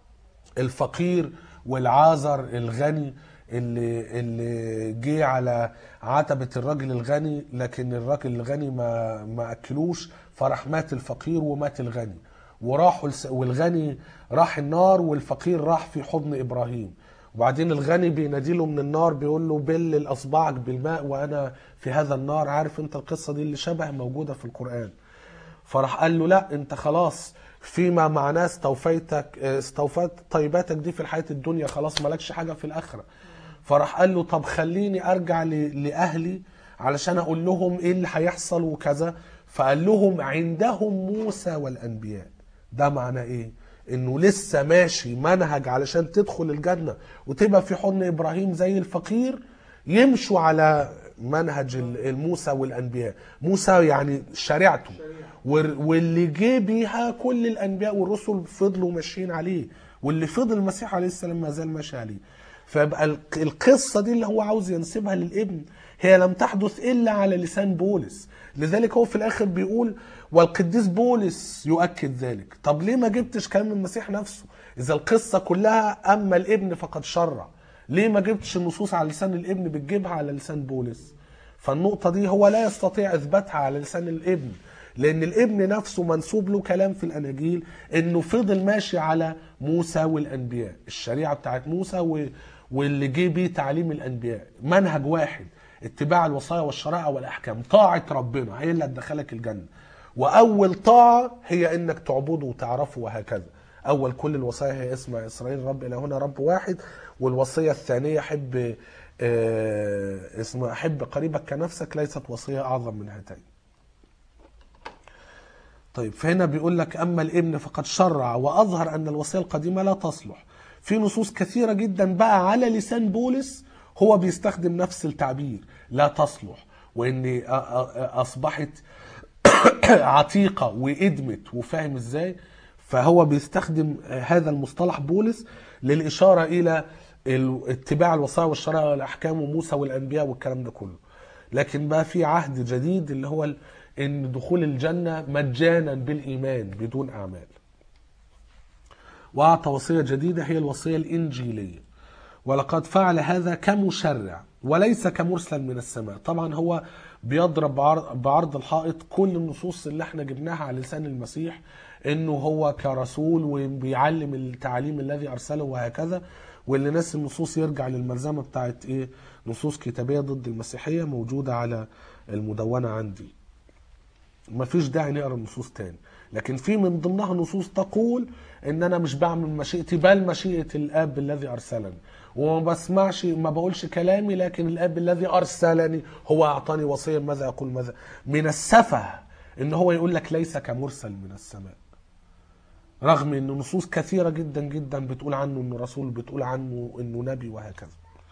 الفقير والعازر الغني اللي اللي جه على عتبة الراجل الغني لكن الراجل الغني ما ما اكلوش فراح مات الفقير ومات الغني وراحوا الس- والغني راح النار والفقير راح في حضن ابراهيم وبعدين الغني بينادي له من النار بيقول له بل اصبعك بالماء وانا في هذا النار عارف انت القصه دي اللي شبه موجوده في القران فراح قال له لا انت خلاص فيما معناه استوفيتك استوفيت طيباتك دي في الحياه الدنيا خلاص مالكش حاجه في الاخره فراح قال له طب خليني ارجع ل- لاهلي علشان اقول لهم ايه اللي هيحصل وكذا فقال لهم عندهم موسى والانبياء ده معناه ايه انه لسه ماشي منهج علشان تدخل الجنه وتبقى في حضن ابراهيم زي الفقير يمشوا على منهج ال- الموسى والانبياء موسى يعني شريعته وال- واللي جه بيها كل الانبياء والرسل فضلوا ماشيين عليه واللي فضل المسيح عليه السلام ما زال ماشي عليه فيبقى الق- القصه دي اللي هو عاوز ينسبها للابن هي لم تحدث الا على لسان بولس لذلك هو في الاخر بيقول والقديس بولس يؤكد ذلك طب ليه ما جبتش كلام المسيح نفسه اذا القصه كلها اما الابن فقد شرع ليه ما جبتش النصوص على لسان الابن بتجيبها على لسان بولس فالنقطة دي هو لا يستطيع إثباتها على لسان الابن لأن الابن نفسه منسوب له كلام في الأناجيل إنه فضل ماشي على موسى والأنبياء الشريعة بتاعت موسى و... واللي جه بيه تعليم الأنبياء منهج واحد اتباع الوصايا والشرائع والأحكام طاعة ربنا هي اللي هتدخلك الجنة وأول طاعة هي إنك تعبده وتعرفه وهكذا أول كل الوصايا هي اسمع إسرائيل رب إلهنا رب واحد والوصية الثانية حب آه، اسمها حب قريبك كنفسك ليست وصية أعظم من هاتين طيب فهنا بيقول لك أما الابن فقد شرع وأظهر أن الوصية القديمة لا تصلح في نصوص كثيرة جدا بقى على لسان بولس هو بيستخدم نفس التعبير لا تصلح وإن أ- أ- أصبحت عتيقة وإدمت وفاهم إزاي فهو بيستخدم هذا المصطلح بولس للإشارة إلى ال- اتباع الوصايا والشرائع والأحكام وموسى والأنبياء والكلام ده كله لكن بقى في عهد جديد اللي هو ال- ان دخول الجنه مجانا بالايمان بدون اعمال واعطى وصيه جديده هي الوصيه الانجيليه ولقد فعل هذا كمشرع وليس كمرسل من السماء طبعا هو بيضرب بعرض, بعرض الحائط كل النصوص اللي احنا جبناها على لسان المسيح انه هو كرسول وبيعلم التعليم الذي ارسله وهكذا واللي ناس النصوص يرجع للملزمه بتاعت ايه نصوص كتابيه ضد المسيحيه موجوده على المدونه عندي ما فيش داعي نقرا النصوص تاني لكن في من ضمنها نصوص تقول ان انا مش بعمل مشيئتي بل مشيئه الاب الذي ارسلني وما بسمعش ما بقولش كلامي لكن الاب الذي ارسلني هو اعطاني وصيه ماذا اقول ماذا من السفه ان هو يقول لك ليس كمرسل من السماء رغم ان نصوص كثيره جدا جدا بتقول عنه انه رسول بتقول عنه انه نبي وهكذا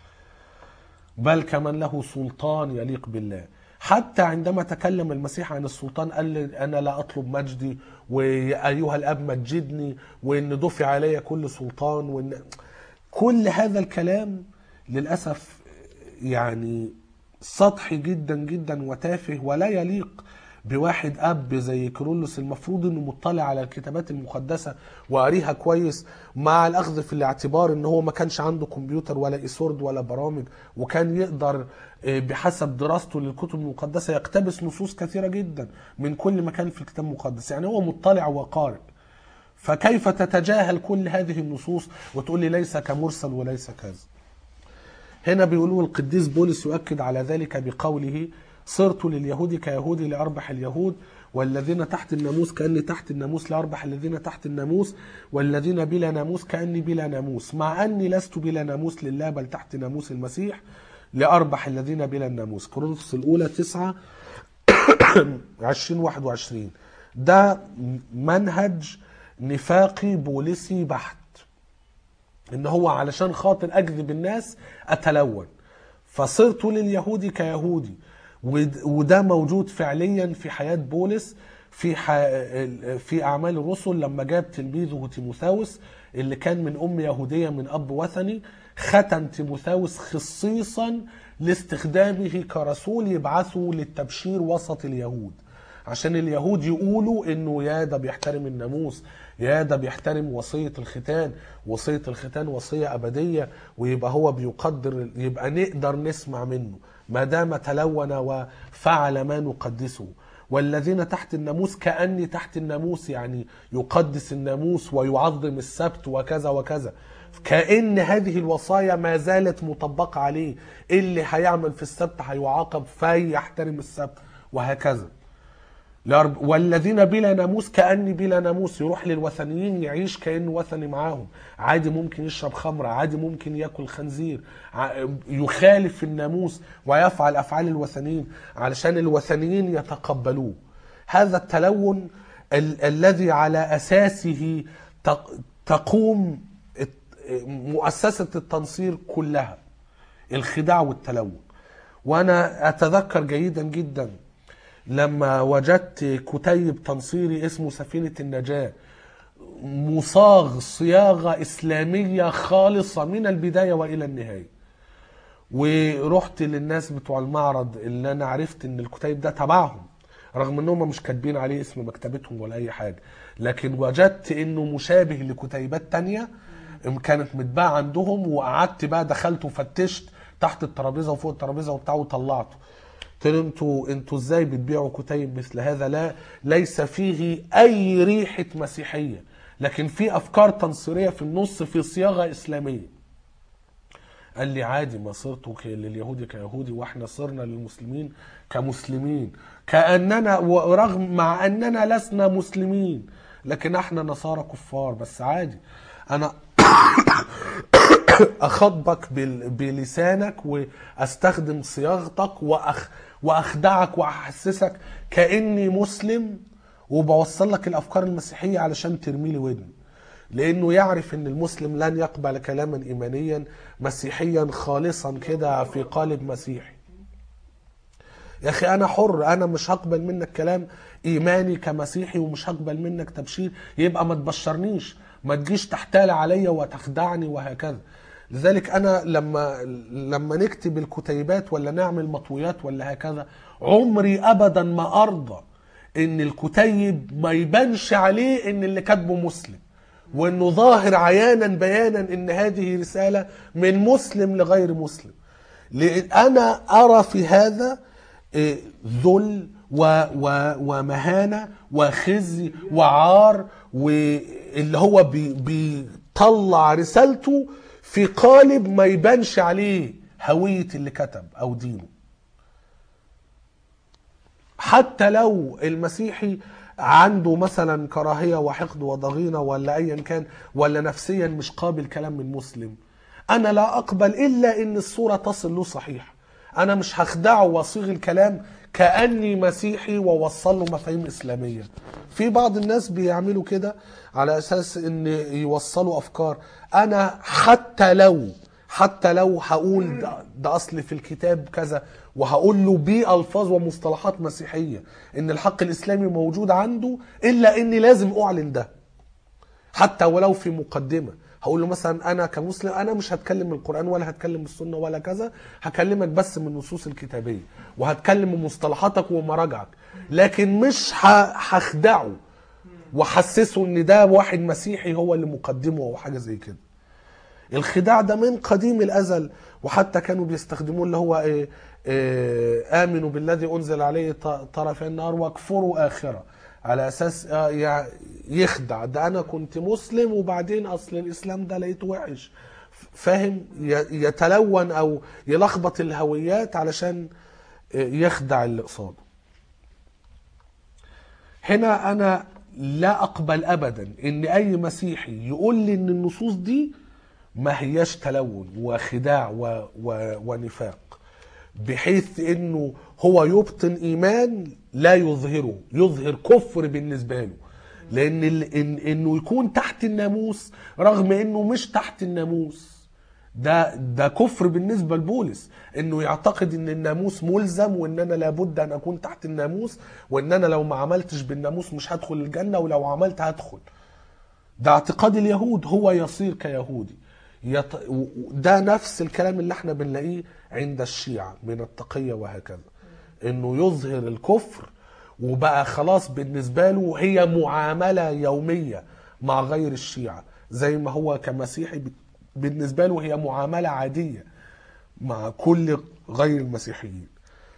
بل كمن له سلطان يليق بالله حتى عندما تكلم المسيح عن السلطان قال لي انا لا اطلب مجدي وايها الاب مجدني وان دفع علي كل سلطان وان كل هذا الكلام للاسف يعني سطحي جدا جدا وتافه ولا يليق بواحد اب زي كيرلس المفروض انه مطلع على الكتابات المقدسه وقاريها كويس مع الاخذ في الاعتبار ان هو ما كانش عنده كمبيوتر ولا ايسورد ولا برامج وكان يقدر آه، بحسب دراسته للكتب المقدسه يقتبس نصوص كثيره جدا من كل مكان في الكتاب المقدس يعني هو مطلع وقارئ فكيف تتجاهل كل هذه النصوص وتقول لي ليس كمرسل وليس كذا هنا بيقولوا القديس بولس يؤكد على ذلك بقوله صرت لليهود كيهودي لأربح اليهود والذين تحت الناموس كأني تحت الناموس لأربح الذين تحت الناموس والذين بلا ناموس كأني بلا ناموس مع أني لست بلا ناموس لله بل تحت ناموس المسيح لأربح الذين بلا الناموس كورنثوس الأولى تسعة عشرين واحد وعشرين ده منهج نفاقي بوليسي بحت ان هو علشان خاطر اجذب الناس اتلون فصرت لليهودي كيهودي ود- وده موجود فعليا في حياه بولس في ح... في اعمال الرسل لما جاب تلميذه تيموثاوس اللي كان من ام يهوديه من اب وثني ختن تيموثاوس خصيصا لاستخدامه كرسول يبعثه للتبشير وسط اليهود عشان اليهود يقولوا انه يا ده بيحترم الناموس يا ده بيحترم وصية الختان وصية الختان وصية أبدية ويبقى هو بيقدر يبقى نقدر نسمع منه ما دام تلون وفعل ما نقدسه والذين تحت الناموس كأني تحت الناموس يعني يقدس الناموس ويعظم السبت وكذا وكذا كأن هذه الوصايا ما زالت مطبقة عليه اللي هيعمل في السبت هيعاقب فيحترم السبت وهكذا لأرب- والذين بلا ناموس كأني بلا ناموس يروح للوثنيين يعيش كأنه وثني معاهم عادي ممكن يشرب خمرة عادي ممكن ياكل خنزير ع- يخالف الناموس ويفعل أفعال الوثنيين علشان الوثنيين يتقبلوه هذا التلون ال- الذي على أساسه تق- تقوم الت- مؤسسة التنصير كلها الخداع والتلون وانا اتذكر جيدا جدا لما وجدت كتيب تنصيري اسمه سفينة النجاة مصاغ صياغة إسلامية خالصة من البداية وإلى النهاية ورحت للناس بتوع المعرض اللي أنا عرفت إن الكتيب ده تبعهم رغم إنهم مش كاتبين عليه اسم مكتبتهم ولا أي حاجة لكن وجدت إنه مشابه لكتيبات تانية كانت متباعة عندهم وقعدت بقى دخلت وفتشت تحت الترابيزة وفوق الترابيزة وبتاع وطلعته قلت له انتوا انتوا ازاي بتبيعوا كتيب مثل هذا لا ليس فيه اي ريحه مسيحيه لكن في افكار تنصيريه في النص في صياغه اسلاميه قال لي عادي ما صرتوا ك- لليهودي كيهودي واحنا صرنا للمسلمين كمسلمين كاننا ورغم مع اننا لسنا مسلمين لكن احنا نصارى كفار بس عادي انا اخاطبك بال- بلسانك واستخدم صياغتك وأخ واخدعك واحسسك كاني مسلم وبوصل لك الافكار المسيحيه علشان ترمي لي ودن لانه يعرف ان المسلم لن يقبل كلاما ايمانيا مسيحيا خالصا كده في قالب مسيحي يا اخي انا حر انا مش هقبل منك كلام ايماني كمسيحي ومش هقبل منك تبشير يبقى ما تبشرنيش ما تجيش تحتال عليا وتخدعني وهكذا لذلك انا لما لما نكتب الكتيبات ولا نعمل مطويات ولا هكذا عمري ابدا ما ارضى ان الكتيب ما يبانش عليه ان اللي كاتبه مسلم وانه ظاهر عيانا بيانا ان هذه رساله من مسلم لغير مسلم لأن انا ارى في هذا إيه، ذل و و ومهانه وخزي وعار واللي هو بي بيطلع رسالته في قالب ما يبانش عليه هويه اللي كتب او دينه حتى لو المسيحي عنده مثلا كراهية وحقد وضغينة ولا أيا كان ولا نفسيا مش قابل كلام من مسلم أنا لا أقبل إلا إن الصورة تصل له صحيح أنا مش هخدعه وأصيغ الكلام كأني مسيحي ووصل له مفاهيم إسلامية في بعض الناس بيعملوا كده على أساس إن يوصلوا أفكار أنا حتى لو حتى لو هقول ده, ده اصل في الكتاب كذا وهقول له بألفاظ ومصطلحات مسيحيه ان الحق الاسلامي موجود عنده الا اني لازم اعلن ده حتى ولو في مقدمه هقول له مثلا انا كمسلم انا مش هتكلم من القران ولا هتكلم من السنه ولا كذا هكلمك بس من النصوص الكتابيه وهتكلم من مصطلحاتك ومراجعك لكن مش ه- هخدعه وحسسه ان ده واحد مسيحي هو اللي مقدمه او حاجه زي كده الخداع ده من قديم الازل وحتى كانوا بيستخدموه اللي هو ايه, إيه امنوا بالذي انزل عليه ط- طرفي النار واكفروا اخره على اساس آه، يع- يخدع ده انا كنت مسلم وبعدين اصل الاسلام ده لقيته وحش فاهم ي- يتلون او يلخبط الهويات علشان آه، يخدع اللي قصاده هنا انا لا اقبل ابدا ان اي مسيحي يقول لي ان النصوص دي ما هياش تلون وخداع و و ونفاق بحيث انه هو يبطن ايمان لا يظهره يظهر كفر بالنسبه له لان ال- إن انه يكون تحت الناموس رغم انه مش تحت الناموس ده ده كفر بالنسبه لبولس انه يعتقد ان الناموس ملزم وان انا لابد ان اكون تحت الناموس وان انا لو ما عملتش بالناموس مش هدخل الجنه ولو عملت هدخل ده اعتقاد اليهود هو يصير كيهودي يط... و- و- ده نفس الكلام اللي احنا بنلاقيه عند الشيعة من التقية وهكذا انه يظهر الكفر وبقى خلاص بالنسبة له هي معاملة يومية مع غير الشيعة زي ما هو كمسيحي ب- بالنسبة له هي معاملة عادية مع كل غير المسيحيين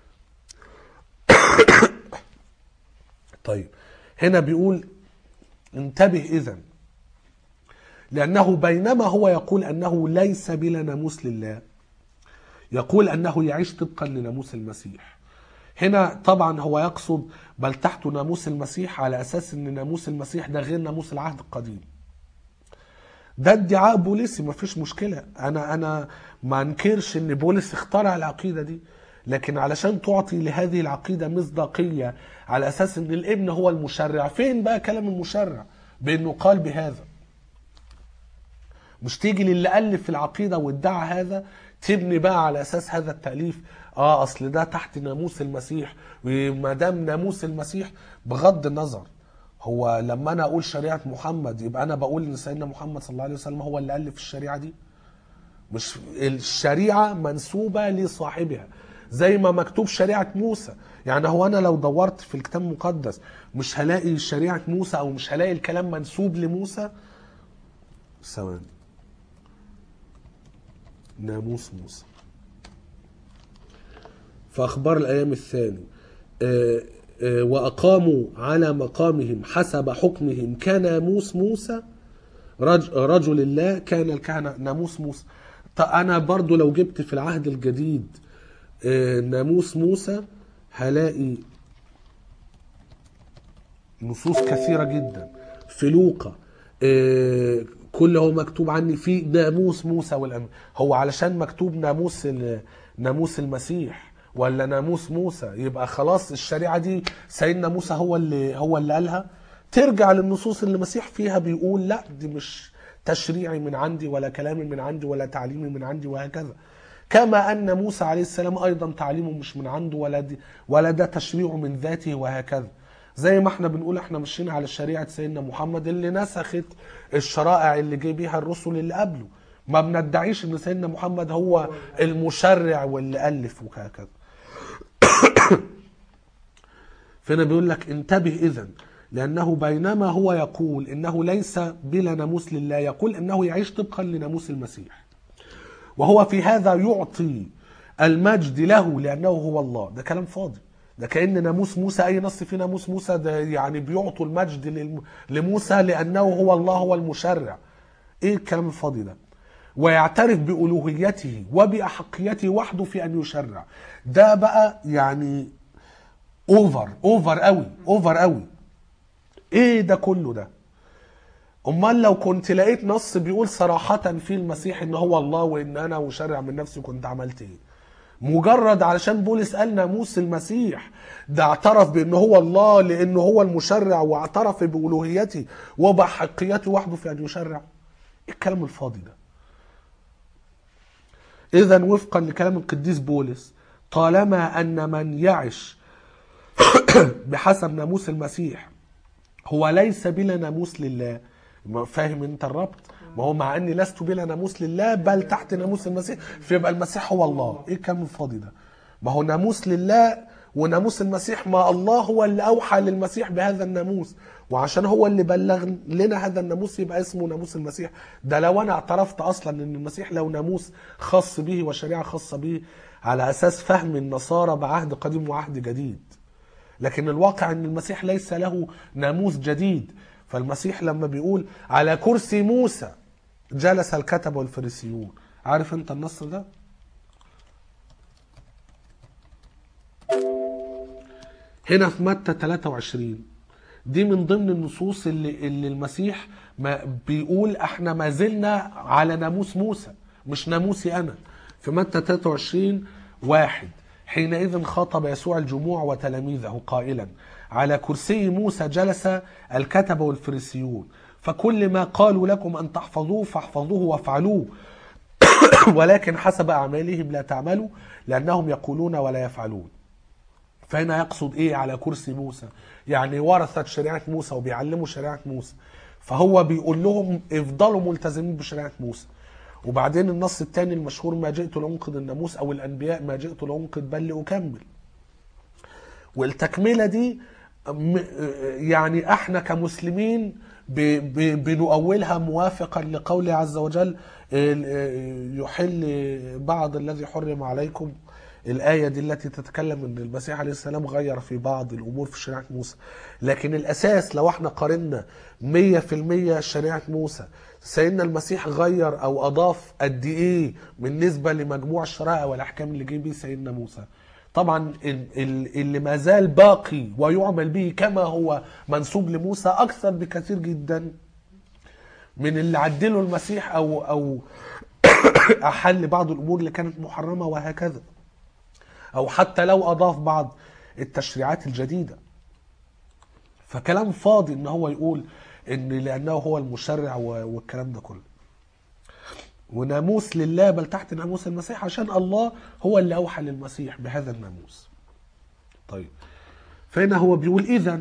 طيب هنا بيقول انتبه إذن لأنه بينما هو يقول أنه ليس بلا ناموس لله يقول أنه يعيش طبقا لناموس المسيح هنا طبعا هو يقصد بل تحت ناموس المسيح على أساس أن ناموس المسيح ده غير ناموس العهد القديم ده ادعاء بوليسي ما فيش مشكلة أنا أنا ما انكرش أن بولس اخترع العقيدة دي لكن علشان تعطي لهذه العقيدة مصداقية على أساس أن الابن هو المشرع فين بقى كلام المشرع بأنه قال بهذا مش تيجي للي الف العقيده وادعى هذا تبني بقى على اساس هذا التاليف اه اصل ده تحت ناموس المسيح وما دام ناموس المسيح بغض النظر هو لما انا اقول شريعه محمد يبقى انا بقول ان سيدنا محمد صلى الله عليه وسلم هو اللي الف الشريعه دي مش الشريعه منسوبه لصاحبها زي ما مكتوب شريعه موسى يعني هو انا لو دورت في الكتاب المقدس مش هلاقي شريعه موسى او مش هلاقي الكلام منسوب لموسى ثواني ناموس موسى فأخبار الأيام الثاني آه، آه، وأقاموا على مقامهم حسب حكمهم كناموس موسى رج رجل الله كان الكهنة ناموس موسى طب أنا برضو لو جبت في العهد الجديد آه، ناموس موسى هلاقي نصوص كثيرة جدا في لوقا آه، كل هو مكتوب عني في ناموس موسى والأنبياء هو علشان مكتوب ناموس ال- ناموس المسيح ولا ناموس موسى يبقى خلاص الشريعة دي سيدنا موسى هو اللي هو اللي قالها ترجع للنصوص اللي المسيح فيها بيقول لا دي مش تشريعي من عندي ولا كلامي من عندي ولا تعليمي من عندي وهكذا كما ان موسى عليه السلام ايضا تعليمه مش من عنده ولا دي ولا ده تشريعه من ذاته وهكذا زي ما احنا بنقول احنا ماشيين على شريعه سيدنا محمد اللي نسخت الشرائع اللي جه بيها الرسل اللي قبله ما بندعيش ان سيدنا محمد هو المشرع واللي الف وهكذا فهنا بيقول لك انتبه اذا لانه بينما هو يقول انه ليس بلا ناموس لله يقول انه يعيش طبقا لناموس المسيح وهو في هذا يعطي المجد له لانه هو الله ده كلام فاضي ده كان ناموس موسى اي نص في ناموس موسى ده يعني بيعطوا المجد للم- لموسى لانه هو الله هو المشرع ايه الكلام الفاضي ده ويعترف بألوهيته وبأحقيته وحده في أن يشرع ده بقى يعني اوفر اوفر قوي اوفر قوي ايه ده كله ده امال لو كنت لقيت نص بيقول صراحة في المسيح ان هو الله وان انا مشرع من نفسي كنت عملت ايه مجرد علشان بولس قال ناموس المسيح ده اعترف بان هو الله لانه هو المشرع واعترف بألوهيته وبحقيته وحده في ان يشرع ايه الكلام الفاضي ده اذا وفقا لكلام القديس بولس طالما ان من يعش بحسب ناموس المسيح هو ليس بلا ناموس لله ما فاهم انت الربط ما هو مع اني لست بلا ناموس لله بل تحت ناموس المسيح فيبقى المسيح هو الله ايه الكلام الفاضي ده ما هو ناموس لله وناموس المسيح ما الله هو اللي اوحى للمسيح بهذا الناموس وعشان هو اللي بلغ لنا هذا الناموس يبقى اسمه ناموس المسيح ده لو انا اعترفت اصلا ان المسيح له ناموس خاص به وشريعه خاصه به على اساس فهم النصارى بعهد قديم وعهد جديد لكن الواقع ان المسيح ليس له ناموس جديد فالمسيح لما بيقول على كرسي موسى جلس الكتبة والفريسيون عارف انت النص ده هنا في متى 23 دي من ضمن النصوص اللي, اللي المسيح ما بيقول احنا ما زلنا على ناموس موسى مش ناموسي انا في متى 23 واحد حينئذ خاطب يسوع الجموع وتلاميذه قائلا على كرسي موسى جلس الكتبة والفريسيون فكل ما قالوا لكم أن تحفظوه فاحفظوه وافعلوه ولكن حسب أعمالهم لا تعملوا لأنهم يقولون ولا يفعلون فهنا يقصد ايه على كرسي موسى يعني ورثة شريعة موسى وبيعلموا شريعة موسى فهو بيقول لهم افضلوا ملتزمين بشريعة موسى وبعدين النص الثاني المشهور ما جئت لأنقذ الناموس أو الأنبياء ما جئت لأنقذ بل لأكمل والتكملة دي م- يعني احنا كمسلمين ب- ب- بنؤولها موافقا لقوله عز وجل ال- يحل بعض الذي حرم عليكم الآية دي التي تتكلم أن المسيح عليه السلام غير في بعض الأمور في شريعة موسى لكن الأساس لو احنا قارنا 100% شريعة موسى سيدنا المسيح غير أو أضاف قد إيه بالنسبة لمجموع الشرائع والأحكام اللي جه بيه سيدنا موسى طبعا ال- ال- اللي ما زال باقي ويعمل به كما هو منسوب لموسى أكثر بكثير جدا من اللي عدله المسيح أو أو أحل بعض الأمور اللي كانت محرمة وهكذا او حتى لو اضاف بعض التشريعات الجديده فكلام فاضي ان هو يقول ان لانه هو المشرع و- والكلام ده كله وناموس لله بل تحت ناموس المسيح عشان الله هو اللي اوحى للمسيح بهذا الناموس طيب فهنا هو بيقول اذا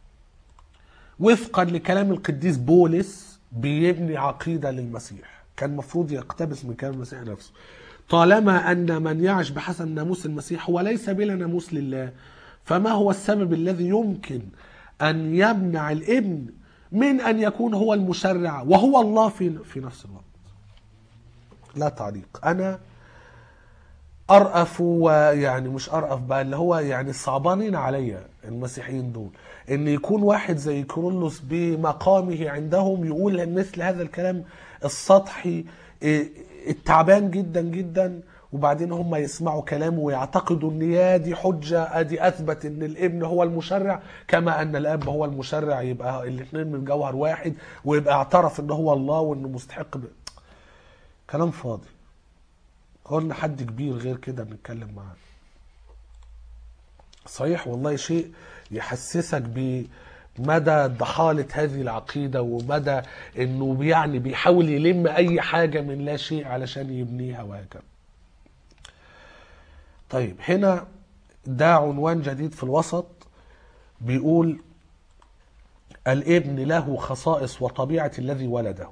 وفقا لكلام القديس بولس بيبني عقيدة للمسيح كان المفروض يقتبس من كلام المسيح نفسه طالما أن من يعش بحسب ناموس المسيح هو ليس بلا ناموس لله فما هو السبب الذي يمكن أن يمنع الابن من أن يكون هو المشرع وهو الله في في نفس الوقت لا تعليق أنا ارأف ويعني مش ارأف بقى اللي هو يعني صعبانين عليا المسيحيين دول ان يكون واحد زي كيرلس بمقامه عندهم يقول مثل هذا الكلام السطحي إيه، التعبان جدا جدا وبعدين هم يسمعوا كلامه ويعتقدوا ان يا دي حجه ادي اثبت ان الابن هو المشرع كما ان الاب هو المشرع يبقى الاثنين من جوهر واحد ويبقى اعترف ان هو الله وانه مستحق ب... كلام فاضي قلنا حد كبير غير كده بنتكلم معاه صحيح والله شيء يحسسك بمدى ضحالة هذه العقيدة ومدى انه يعني بيحاول يلم اي حاجة من لا شيء علشان يبنيها وهكذا طيب هنا ده عنوان جديد في الوسط بيقول الابن له خصائص وطبيعة الذي ولده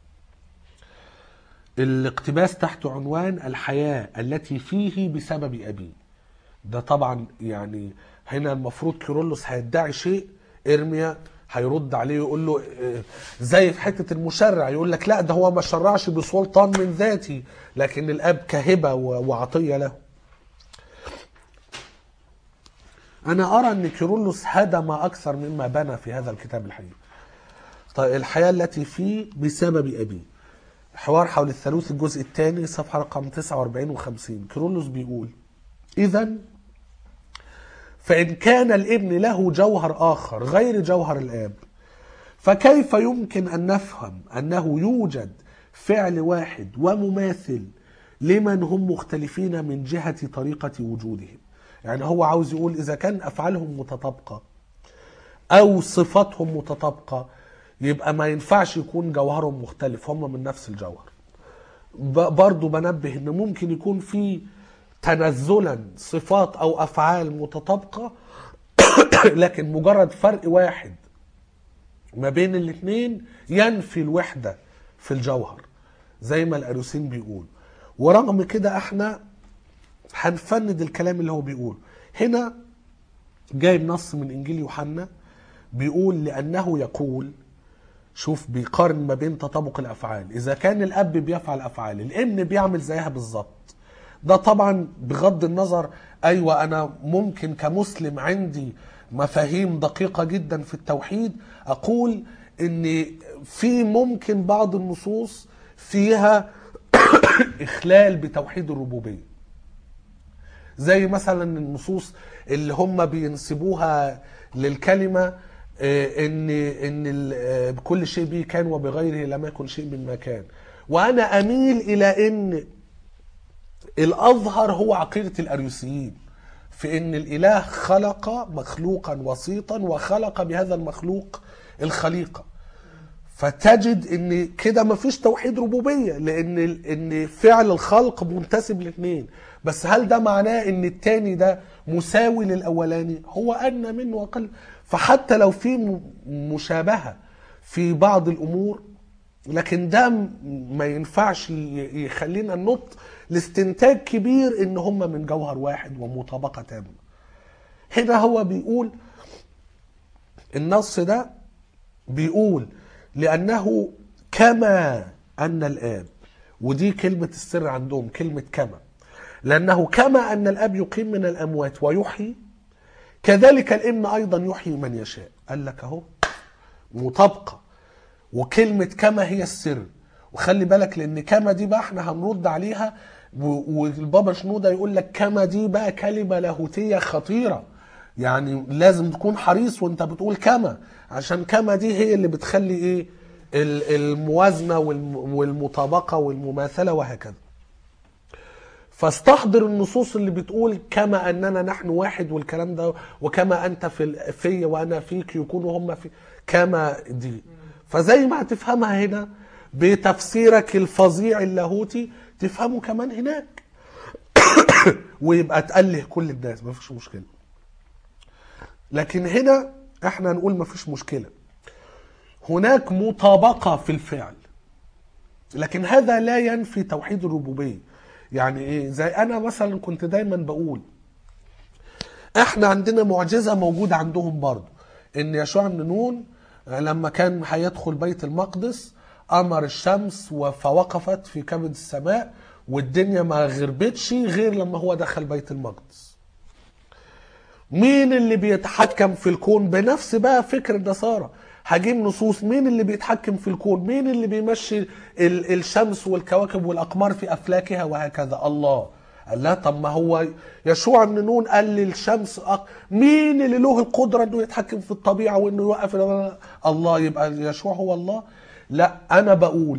الاقتباس تحت عنوان الحياة التي فيه بسبب أبيه ده طبعا يعني هنا المفروض كيرلس هيدعي شيء ارميا هيرد عليه يقول له اه، زي في حته المشرع يقول لك لا ده هو ما شرعش بسلطان من ذاتي لكن الاب كهبه و- وعطيه له انا ارى ان كيرلس هدم اكثر مما بنى في هذا الكتاب الحقيقي طيب الحياه التي فيه بسبب ابيه حوار حول الثالوث الجزء الثاني صفحه رقم 49 و50 كيرلس بيقول اذا فإن كان الابن له جوهر آخر غير جوهر الآب فكيف يمكن أن نفهم أنه يوجد فعل واحد ومماثل لمن هم مختلفين من جهة طريقة وجودهم يعني هو عاوز يقول إذا كان أفعالهم متطابقة أو صفاتهم متطابقة يبقى ما ينفعش يكون جوهرهم مختلف هم من نفس الجوهر ب- برضو بنبه ان ممكن يكون في تنزلا صفات او افعال متطابقه لكن مجرد فرق واحد ما بين الاثنين ينفي الوحده في الجوهر زي ما الاريوسين بيقول ورغم كده احنا هنفند الكلام اللي هو بيقوله هنا جايب نص من انجيل يوحنا بيقول لانه يقول شوف بيقارن ما بين تطابق الافعال اذا كان الاب بيفعل افعال الابن بيعمل زيها بالظبط ده طبعا بغض النظر ايوه انا ممكن كمسلم عندي مفاهيم دقيقه جدا في التوحيد اقول ان في ممكن بعض النصوص فيها اخلال بتوحيد الربوبيه زي مثلا النصوص اللي هم بينسبوها للكلمه آه، ان ان ال- آه، بكل شيء به كان وبغيره لم يكن شيء مما كان وانا اميل الى ان الاظهر هو عقيده الاريوسيين في ان الاله خلق مخلوقا وسيطا وخلق بهذا المخلوق الخليقه فتجد ان كده مفيش توحيد ربوبيه لان ان فعل الخلق منتسب لاثنين بس هل ده معناه ان التاني ده مساوي للاولاني هو ادنى منه واقل فحتى لو في م- مشابهه في بعض الامور لكن ده م- ما ينفعش ي- يخلينا ننط لاستنتاج كبير ان هم من جوهر واحد ومطابقه تامه هنا هو بيقول النص ده بيقول لأنه كما أن الآب ودي كلمة السر عندهم كلمة كما لأنه كما أن الآب يقيم من الأموات ويحيي كذلك الابن أيضا يحيي من يشاء قال لك أهو مطابقة وكلمة كما هي السر وخلي بالك لأن كما دي بقى احنا هنرد عليها و- والبابا شنودة يقول لك كما دي بقى كلمة لاهوتية خطيرة يعني لازم تكون حريص وانت بتقول كما عشان كما دي هي اللي بتخلي ايه ال- الموازنة والم- والمطابقة والمماثلة وهكذا فاستحضر النصوص اللي بتقول كما اننا نحن واحد والكلام ده وكما انت في ال- في وانا فيك يكونوا هم في كما دي فزي ما هتفهمها هنا بتفسيرك الفظيع اللاهوتي تفهمه كمان هناك ويبقى تأله كل الناس مفيش مشكلة لكن هنا احنا نقول مفيش مشكلة هناك مطابقة في الفعل لكن هذا لا ينفي توحيد الربوبية يعني ايه زي انا مثلا كنت دايما بقول احنا عندنا معجزة موجودة عندهم برضه ان يشوع بن نون لما كان هيدخل بيت المقدس امر الشمس فوقفت في كبد السماء والدنيا ما غربتش غير لما هو دخل بيت المقدس مين اللي بيتحكم في الكون بنفس بقى فكر النصارى هجيب نصوص مين اللي بيتحكم في الكون مين اللي بيمشي ال- الشمس والكواكب والاقمار في افلاكها وهكذا الله قال لا طب ما هو يشوع بن نون قال للشمس أق... مين اللي له القدره انه يتحكم في الطبيعه وانه يوقف ال- الله يبقى يشوع هو الله لا انا بقول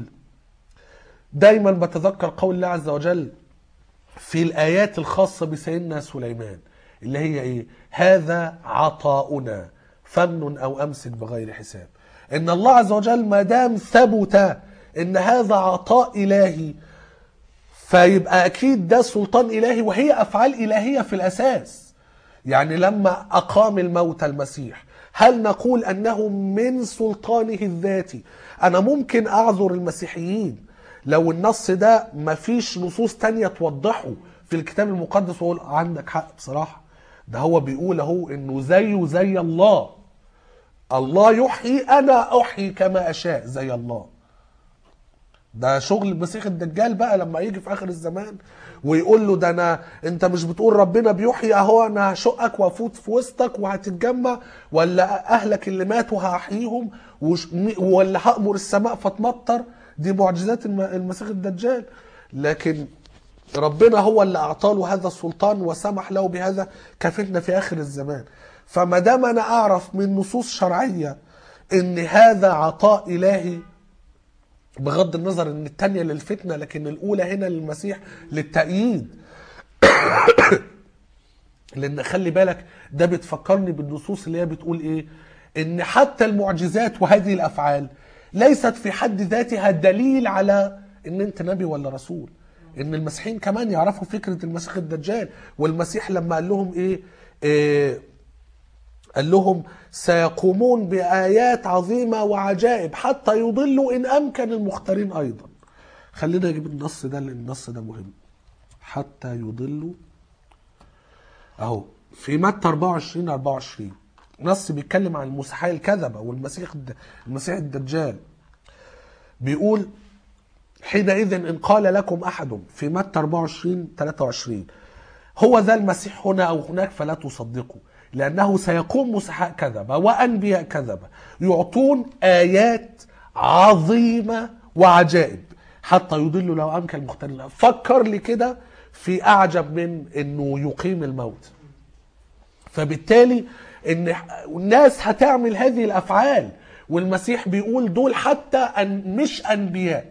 دايما بتذكر قول الله عز وجل في الآيات الخاصة بسيدنا سليمان اللي هي إيه هذا عطاؤنا فمن أو أمسك بغير حساب إن الله عز وجل ما دام ثبت إن هذا عطاء إلهي فيبقى أكيد ده سلطان إلهي وهي أفعال إلهية في الأساس يعني لما أقام الموت المسيح هل نقول أنه من سلطانه الذاتي أنا ممكن أعذر المسيحيين لو النص ده مفيش نصوص تانية توضحه في الكتاب المقدس وأقول عندك حق بصراحة ده هو بيقول اهو انه زيه زي الله الله يحيي انا احيي كما اشاء زي الله ده شغل المسيح الدجال بقى لما يجي في اخر الزمان ويقول له ده انا انت مش بتقول ربنا بيحيي اهو انا هشقك وافوت في وسطك وهتتجمع ولا اهلك اللي ماتوا هاحييهم وش- ولا هامر السماء فتمطر دي معجزات الم- المسيح الدجال لكن ربنا هو اللي اعطى له هذا السلطان وسمح له بهذا كفتنه في اخر الزمان فما دام انا اعرف من نصوص شرعيه ان هذا عطاء الهي بغض النظر ان التانية للفتنة لكن الاولى هنا للمسيح للتأييد لان خلي بالك ده بتفكرني بالنصوص اللي هي بتقول ايه ان حتى المعجزات وهذه الافعال ليست في حد ذاتها دليل على ان انت نبي ولا رسول ان المسيحيين كمان يعرفوا فكرة المسيح الدجال والمسيح لما قال لهم ايه, إيه قال لهم سيقومون بآيات عظيمة وعجائب حتى يضلوا إن أمكن المختارين أيضا خلينا نجيب النص ده لأن النص ده مهم حتى يضلوا أهو في متى 24 24 نص بيتكلم عن المسيحية الكذبة والمسيح الد- المسيح الدجال بيقول حينئذ إن قال لكم أحد في متى 24 23 هو ذا المسيح هنا أو هناك فلا تصدقوا لأنه سيقوم مسحاء كذبة وأنبياء كذبة يعطون آيات عظيمة وعجائب حتى يضلوا لو أمكن المختارين فكر لي كده في أعجب من أنه يقيم الموت فبالتالي ان الناس هتعمل هذه الافعال والمسيح بيقول دول حتى أن مش انبياء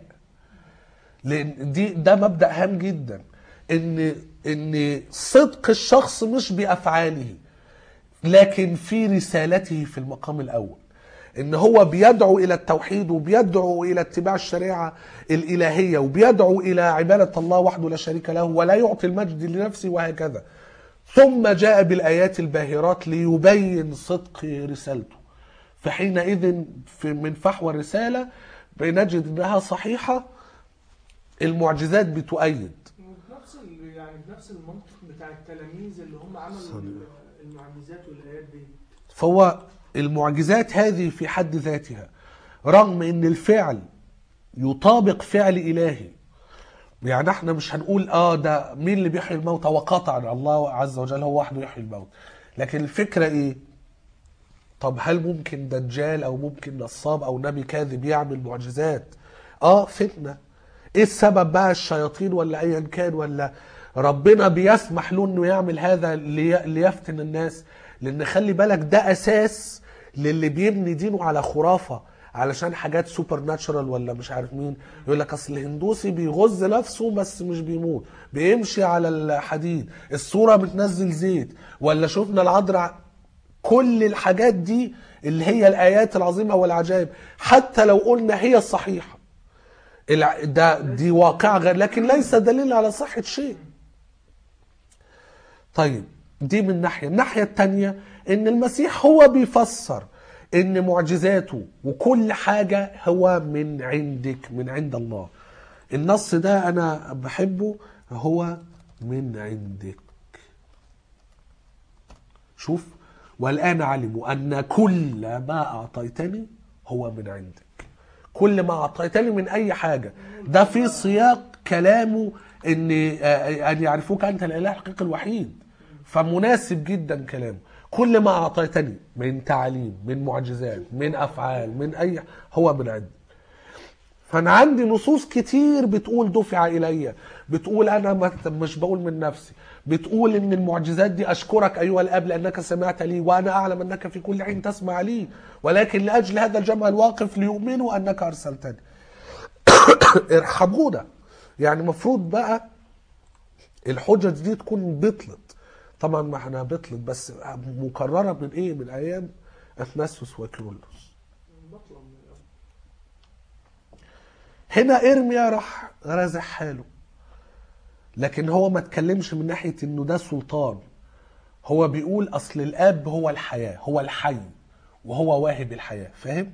لان دي ده مبدا هام جدا ان ان صدق الشخص مش بافعاله لكن في رسالته في المقام الاول ان هو بيدعو الى التوحيد وبيدعو الى اتباع الشريعه الالهيه وبيدعو الى عباده الله وحده لا شريك له ولا يعطي المجد لنفسه وهكذا ثم جاء بالايات الباهرات ليبين صدق رسالته فحينئذ في من فحوى الرساله بنجد انها صحيحه المعجزات بتؤيد بنفس ال- يعني بنفس المنطق بتاع التلاميذ اللي هم عملوا ال- المعجزات والايات دي فهو المعجزات هذه في حد ذاتها رغم ان الفعل يطابق فعل الهي يعني احنا مش هنقول اه ده مين اللي بيحيي الموتى وقطعا الله عز وجل هو وحده يحيي الموت لكن الفكره ايه طب هل ممكن دجال او ممكن نصاب او نبي كاذب يعمل معجزات اه فتنه ايه السبب بقى الشياطين ولا ايا كان ولا ربنا بيسمح له انه يعمل هذا لي- ليفتن الناس لان خلي بالك ده اساس للي بيبني دينه على خرافه علشان حاجات سوبر ناتشرال ولا مش عارف مين يقول لك اصل الهندوسي بيغز نفسه بس مش بيموت بيمشي على الحديد الصوره بتنزل زيت ولا شفنا العذراء كل الحاجات دي اللي هي الايات العظيمه والعجائب حتى لو قلنا هي الصحيحه الع- ده دي واقع غير لكن ليس دليل على صحة شيء طيب دي من ناحية الناحية التانية ان المسيح هو بيفسر ان معجزاته وكل حاجة هو من عندك من عند الله النص ده انا بحبه هو من عندك شوف والآن علموا أن كل ما أعطيتني هو من عندك كل ما أعطيتني من أي حاجة ده في سياق كلامه أن آه، أن يعرفوك أنت الإله الحقيقي الوحيد فمناسب جدا كلامه كل ما أعطيتني من تعليم من معجزات من أفعال من أي هو من عندك فانا عندي نصوص كتير بتقول دفع الي بتقول انا ما- مش بقول من نفسي بتقول ان المعجزات دي اشكرك ايها الاب لانك سمعت لي وانا اعلم انك في كل حين تسمع لي ولكن لاجل هذا الجمع الواقف ليؤمنوا انك ارسلتني ارحمونا يعني المفروض بقى الحجج دي تكون بطلت طبعا ما احنا بطلت بس مكرره من ايه من ايام اثناسوس وكيرلس بطلع من الأول هنا ارميا راح رازح حاله لكن هو ما اتكلمش من ناحيه انه ده سلطان هو بيقول اصل الاب هو الحياه هو الحي وهو واهب الحياه فاهم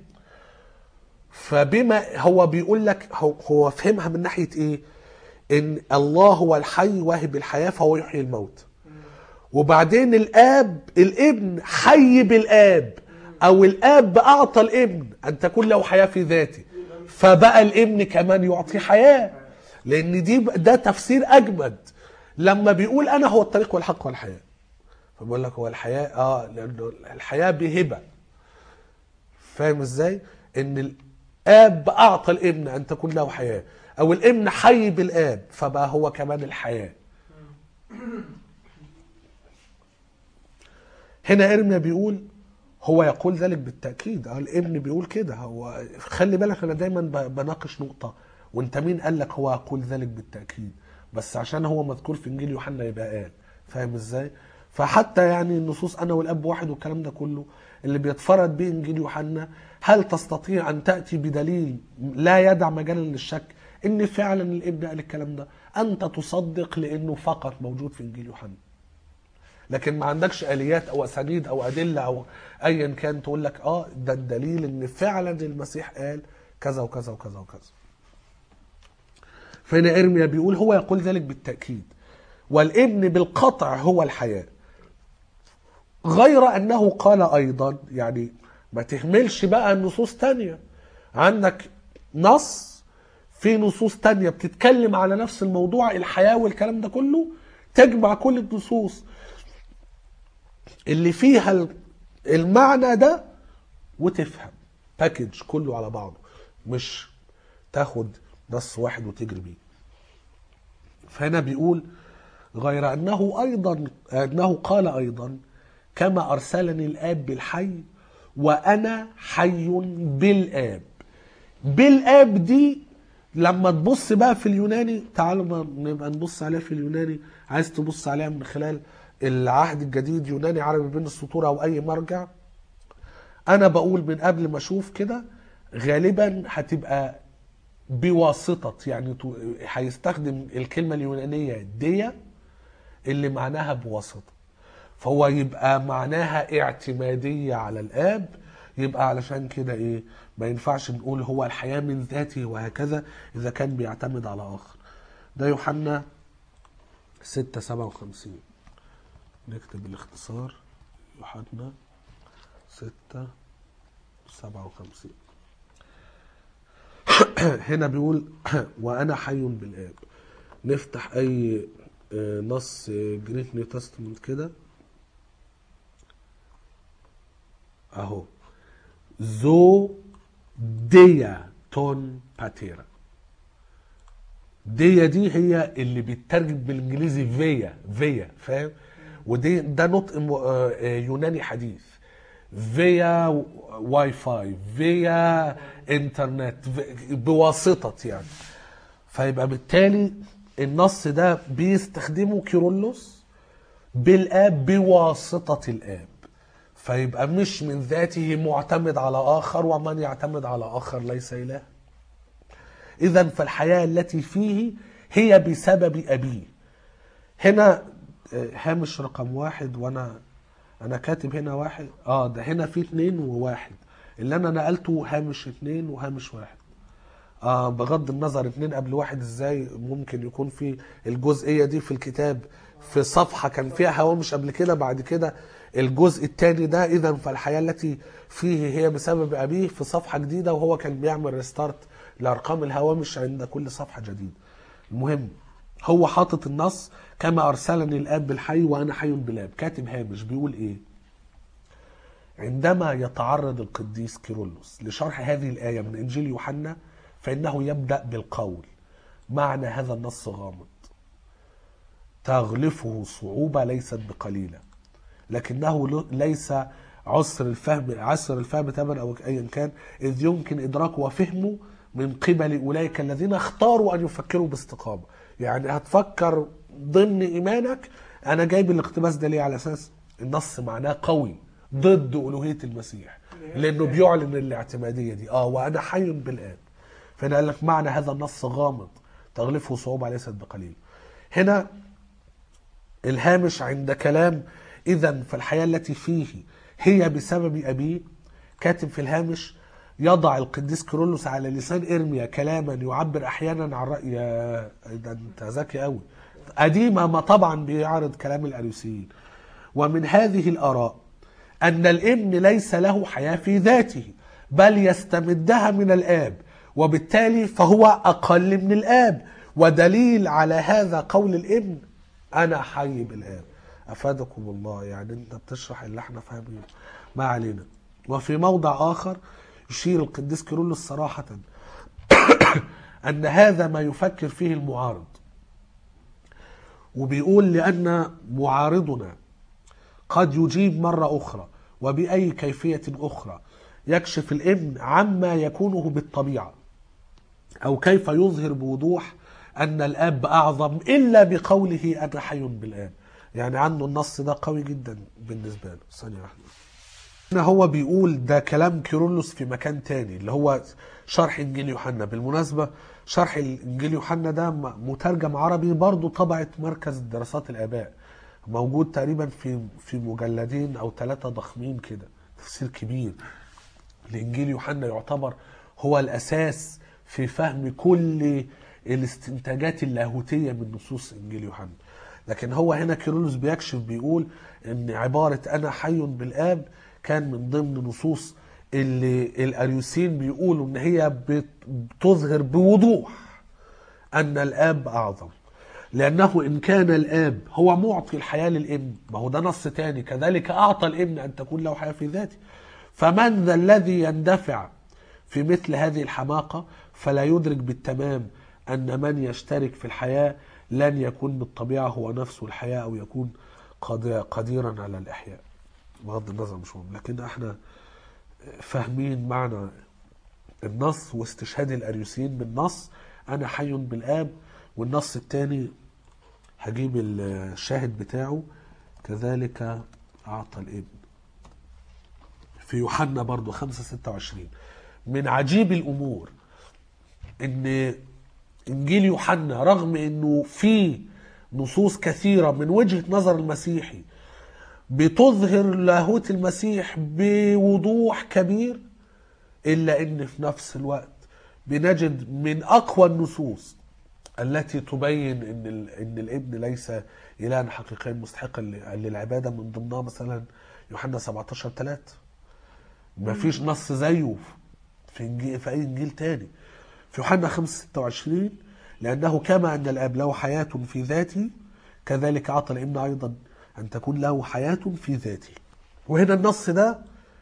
فبما هو بيقول لك هو, هو فهمها من ناحيه ايه ان الله هو الحي واهب الحياه فهو يحيي الموت وبعدين الاب الابن حي بالاب او الاب اعطى الابن ان تكون له حياه في ذاته فبقى الابن كمان يعطي حياه لان دي ده تفسير اجمد لما بيقول انا هو الطريق والحق والحياه فبقول لك هو الحياه اه لانه الحياه بهبه فاهم ازاي ان الاب اعطى الابن ان تكون له حياه او الابن حي بالاب فبقى هو كمان الحياه هنا ارميا بيقول هو يقول ذلك بالتاكيد اه الابن بيقول كده هو خلي بالك انا دايما ب- بناقش نقطه وانت مين قال لك هو يقول ذلك بالتاكيد بس عشان هو مذكور في انجيل يوحنا يبقى قال فاهم ازاي فحتى يعني النصوص انا والاب واحد والكلام ده كله اللي بيتفرد به انجيل يوحنا هل تستطيع ان تاتي بدليل لا يدع مجالا للشك ان فعلا الابن قال الكلام ده انت تصدق لانه فقط موجود في انجيل يوحنا لكن ما عندكش اليات او اسانيد او ادله او ايا كان تقول لك اه ده الدليل ان فعلا المسيح قال كذا وكذا وكذا وكذا فهنا ارميا بيقول هو يقول ذلك بالتاكيد والابن بالقطع هو الحياه غير انه قال ايضا يعني ما تهملش بقى النصوص تانية عندك نص في نصوص تانية بتتكلم على نفس الموضوع الحياة والكلام ده كله تجمع كل النصوص اللي فيها ال- المعنى ده وتفهم باكج كله على بعضه مش تاخد نص واحد وتجري بيه فهنا بيقول غير انه ايضا انه قال ايضا كما ارسلني الاب بالحي وانا حي بالاب بالاب دي لما تبص بقى في اليوناني تعالوا ما نبقى نبص عليها في اليوناني عايز تبص عليها من خلال العهد الجديد يوناني عربي بين السطور او اي مرجع انا بقول من قبل ما اشوف كده غالبا هتبقى بواسطة يعني تو- هيستخدم الكلمة اليونانية ديا اللي معناها بواسطة فهو يبقى معناها اعتمادية على الآب يبقى علشان كده ايه ما ينفعش نقول هو الحياة من ذاته وهكذا إذا كان بيعتمد على آخر ده يوحنا 6 57 نكتب الاختصار يوحنا 6 57 هنا بيقول وانا حي بالاب نفتح اي آه، نص جريك نيو تestament كده اهو زو ديا تون باتيرا ديا دي هي اللي بيترجم بالانجليزي فيا فيا فاهم ودي ده نطق م- آه، آه، يوناني حديث فيا واي فاي فيا انترنت في- بواسطة يعني فيبقى بالتالي النص ده بيستخدمه كيرلس بالاب بواسطة الاب فيبقى مش من ذاته معتمد على اخر ومن يعتمد على اخر ليس اله إذا فالحياة التي فيه هي بسبب أبيه هنا آه، هامش رقم واحد وأنا أنا كاتب هنا واحد آه ده هنا في اتنين وواحد اللي أنا نقلته هامش اتنين وهامش واحد آه بغض النظر اتنين قبل واحد ازاي ممكن يكون في الجزئية دي في الكتاب في صفحة كان فيها هوامش قبل كده بعد كده الجزء الثاني ده اذا فالحياة التي فيه هي بسبب ابيه في صفحة جديدة وهو كان بيعمل ريستارت لارقام الهوامش عند كل صفحة جديدة المهم هو حاطط النص كما ارسلني الاب بالحي وانا حي بالاب كاتب هامش بيقول ايه عندما يتعرض القديس كيرلس لشرح هذه الآية من إنجيل يوحنا فإنه يبدأ بالقول معنى هذا النص غامض تغلفه صعوبة ليست بقليلة لكنه ل- ليس عسر الفهم عسر الفهم تماما أو أيا كان إذ يمكن إدراكه وفهمه من قبل أولئك الذين اختاروا أن يفكروا باستقامة يعني هتفكر ضمن إيمانك أنا جايب الاقتباس ده ليه على أساس النص معناه قوي ضد ألوهية المسيح لأنه بيعلن الاعتمادية دي آه وأنا حي بالآب فهنا قال لك معنى هذا النص غامض تغلفه صعوبة ليست بقليل هنا الهامش عند كلام إذا فالحياة التي فيه هي بسبب أبيه كاتب في الهامش يضع القديس كيرلس على لسان إرميا كلاما يعبر أحيانا عن رأي يا ده أنت ذكي قوي قديمة ما طبعا بيعرض كلام الأريوسيين ومن هذه الآراء أن الابن ليس له حياة في ذاته بل يستمدها من الآب وبالتالي فهو أقل من الآب ودليل على هذا قول الابن أنا حي بالآب أفادكم الله يعني أنت بتشرح اللي احنا فاهمينه ما علينا وفي موضع آخر يشير القديس كيرلس صراحة أن هذا ما يفكر فيه المعارض وبيقول لأن معارضنا قد يجيب مرة أخرى وبأي كيفية أخرى يكشف الابن عما يكونه بالطبيعة أو كيف يظهر بوضوح أن الآب أعظم إلا بقوله أنا حي بالآب يعني عنده النص ده قوي جدا بالنسبة له ثانية واحدة هنا هو بيقول ده كلام كيرلس في مكان تاني اللي هو شرح انجيل يوحنا بالمناسبه شرح انجيل يوحنا ده م- مترجم عربي برضه طبعه مركز دراسات الاباء موجود تقريبا في في مجلدين او ثلاثه ضخمين كده تفسير كبير لانجيل يوحنا يعتبر هو الاساس في فهم كل الاستنتاجات اللاهوتيه من نصوص انجيل يوحنا لكن هو هنا كيرلس بيكشف بيقول ان عباره انا حي بالاب كان من ضمن نصوص اللي الاريوسين بيقولوا ان هي بت- بتظهر بوضوح ان الاب اعظم لانه ان كان الاب هو معطي الحياه للابن ما هو ده نص تاني كذلك اعطى الابن ان تكون له حياه في ذاته فمن ذا الذي يندفع في مثل هذه الحماقه فلا يدرك بالتمام ان من يشترك في الحياه لن يكون بالطبيعه هو نفسه الحياه او يكون قاد- قديرا على الاحياء بغض النظر مش مهم لكن احنا فاهمين معنى النص واستشهاد الاريوسيين بالنص انا حي بالاب والنص الثاني هجيب الشاهد بتاعه كذلك اعطى الابن في يوحنا برضو 5 26 من عجيب الامور ان انجيل يوحنا رغم انه فيه نصوص كثيره من وجهه نظر المسيحي بتظهر لاهوت المسيح بوضوح كبير الا ان في نفس الوقت بنجد من اقوى النصوص التي تبين ان ال- ان الابن ليس الها حقيقيا مستحقا ل- للعباده من ضمنها مثلا يوحنا 17 3 ما فيش نص زيه في انجيل في اي انجيل تاني في يوحنا 5 26 لانه كما ان الاب له حياه في ذاته كذلك اعطى الابن ايضا ان تكون له حياه في ذاته وهنا النص ده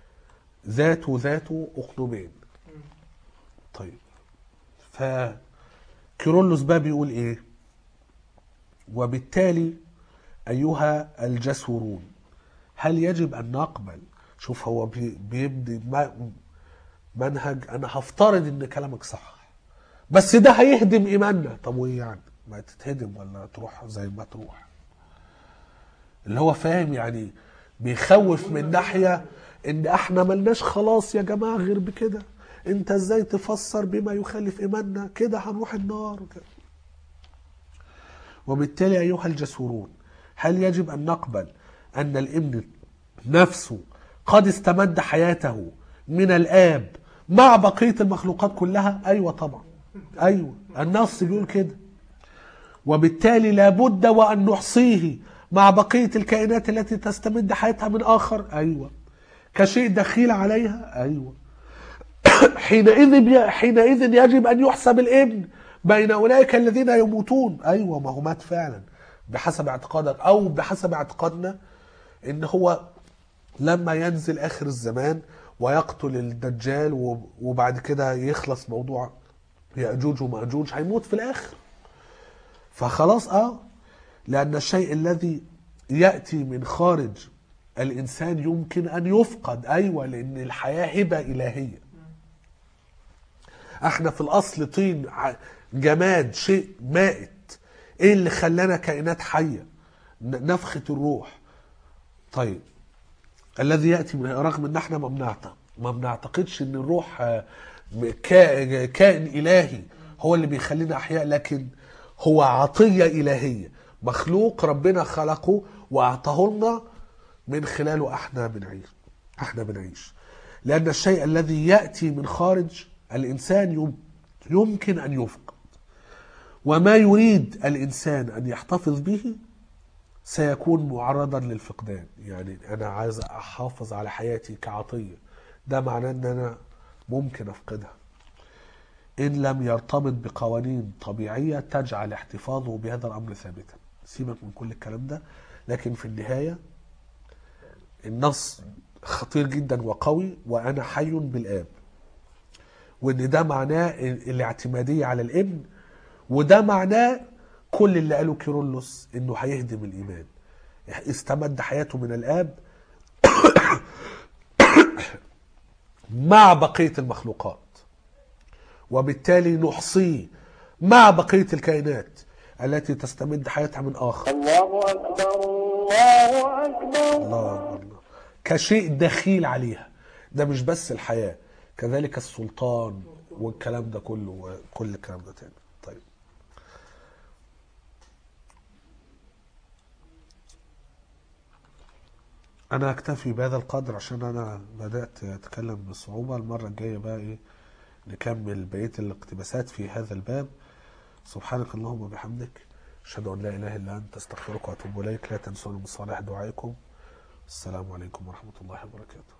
ذاته ذاته اقلوبين طيب ف كيرلس بقى بيقول ايه وبالتالي ايها الجسورون هل يجب ان نقبل شوف هو بي- بيبدي ما- منهج انا هفترض ان كلامك صح بس ده هيهدم ايماننا طب وايه يعني ما تتهدم ولا تروح زي ما تروح اللي هو فاهم يعني بيخوف من ناحيه ان احنا ملناش خلاص يا جماعه غير بكده انت ازاي تفسر بما يخالف ايماننا كده هنروح النار وكده. وبالتالي ايها الجسورون هل يجب ان نقبل ان الابن نفسه قد استمد حياته من الاب مع بقيه المخلوقات كلها ايوه طبعا ايوه النص بيقول كده وبالتالي لابد وان نحصيه مع بقيه الكائنات التي تستمد حياتها من اخر ايوه كشيء دخيل عليها ايوه حينئذ حينئذ يجب ان يحسب الابن بين اولئك الذين يموتون ايوه ما هو مات فعلا بحسب اعتقادك او بحسب اعتقادنا ان هو لما ينزل اخر الزمان ويقتل الدجال وب- وبعد كده يخلص موضوع ياجوج وماجوج هيموت في الاخر فخلاص اه لان الشيء الذي ياتي من خارج الانسان يمكن ان يفقد ايوه لان الحياه هبه الهيه احنا في الاصل طين ع- جماد شيء مائت ايه اللي خلانا كائنات حيه ن- نفخه الروح طيب الذي ياتي من رغم ان احنا ما بنعتقد ما بنعتقدش ان الروح آه، م- كا- كائن الهي هو اللي بيخلينا احياء لكن هو عطيه الهيه مخلوق ربنا خلقه واعطاه لنا من خلاله احنا بنعيش احنا بنعيش لان الشيء الذي ياتي من خارج الانسان يم- يمكن ان يفقد وما يريد الانسان ان يحتفظ به سيكون معرضا للفقدان يعني انا عايز احافظ على حياتي كعطيه ده معناه ان انا ممكن افقدها ان لم يرتبط بقوانين طبيعيه تجعل احتفاظه بهذا الامر ثابتا سيبك من كل الكلام ده لكن في النهايه النص خطير جدا وقوي وانا حي بالاب وان ده معناه الاعتماديه على الابن وده معناه كل اللي قاله كيرلس انه هيهدم الايمان استمد حياته من الاب مع بقيه المخلوقات وبالتالي نحصيه مع بقيه الكائنات التي تستمد حياتها من اخر الله أكبر الله أكبر الله أكبر الله. كشيء دخيل عليها ده مش بس الحياة كذلك السلطان والكلام ده كله وكل الكلام ده تاني طيب أنا أكتفي بهذا القدر عشان أنا بدأت أتكلم بصعوبة المرة الجاية بقى إيه نكمل بقية الاقتباسات في هذا الباب سبحانك اللهم وبحمدك أشهد أن لا إله إلا أنت أستغفرك وأتوب إليك لا تنسوني من صالح دعائكم السلام عليكم ورحمة الله وبركاته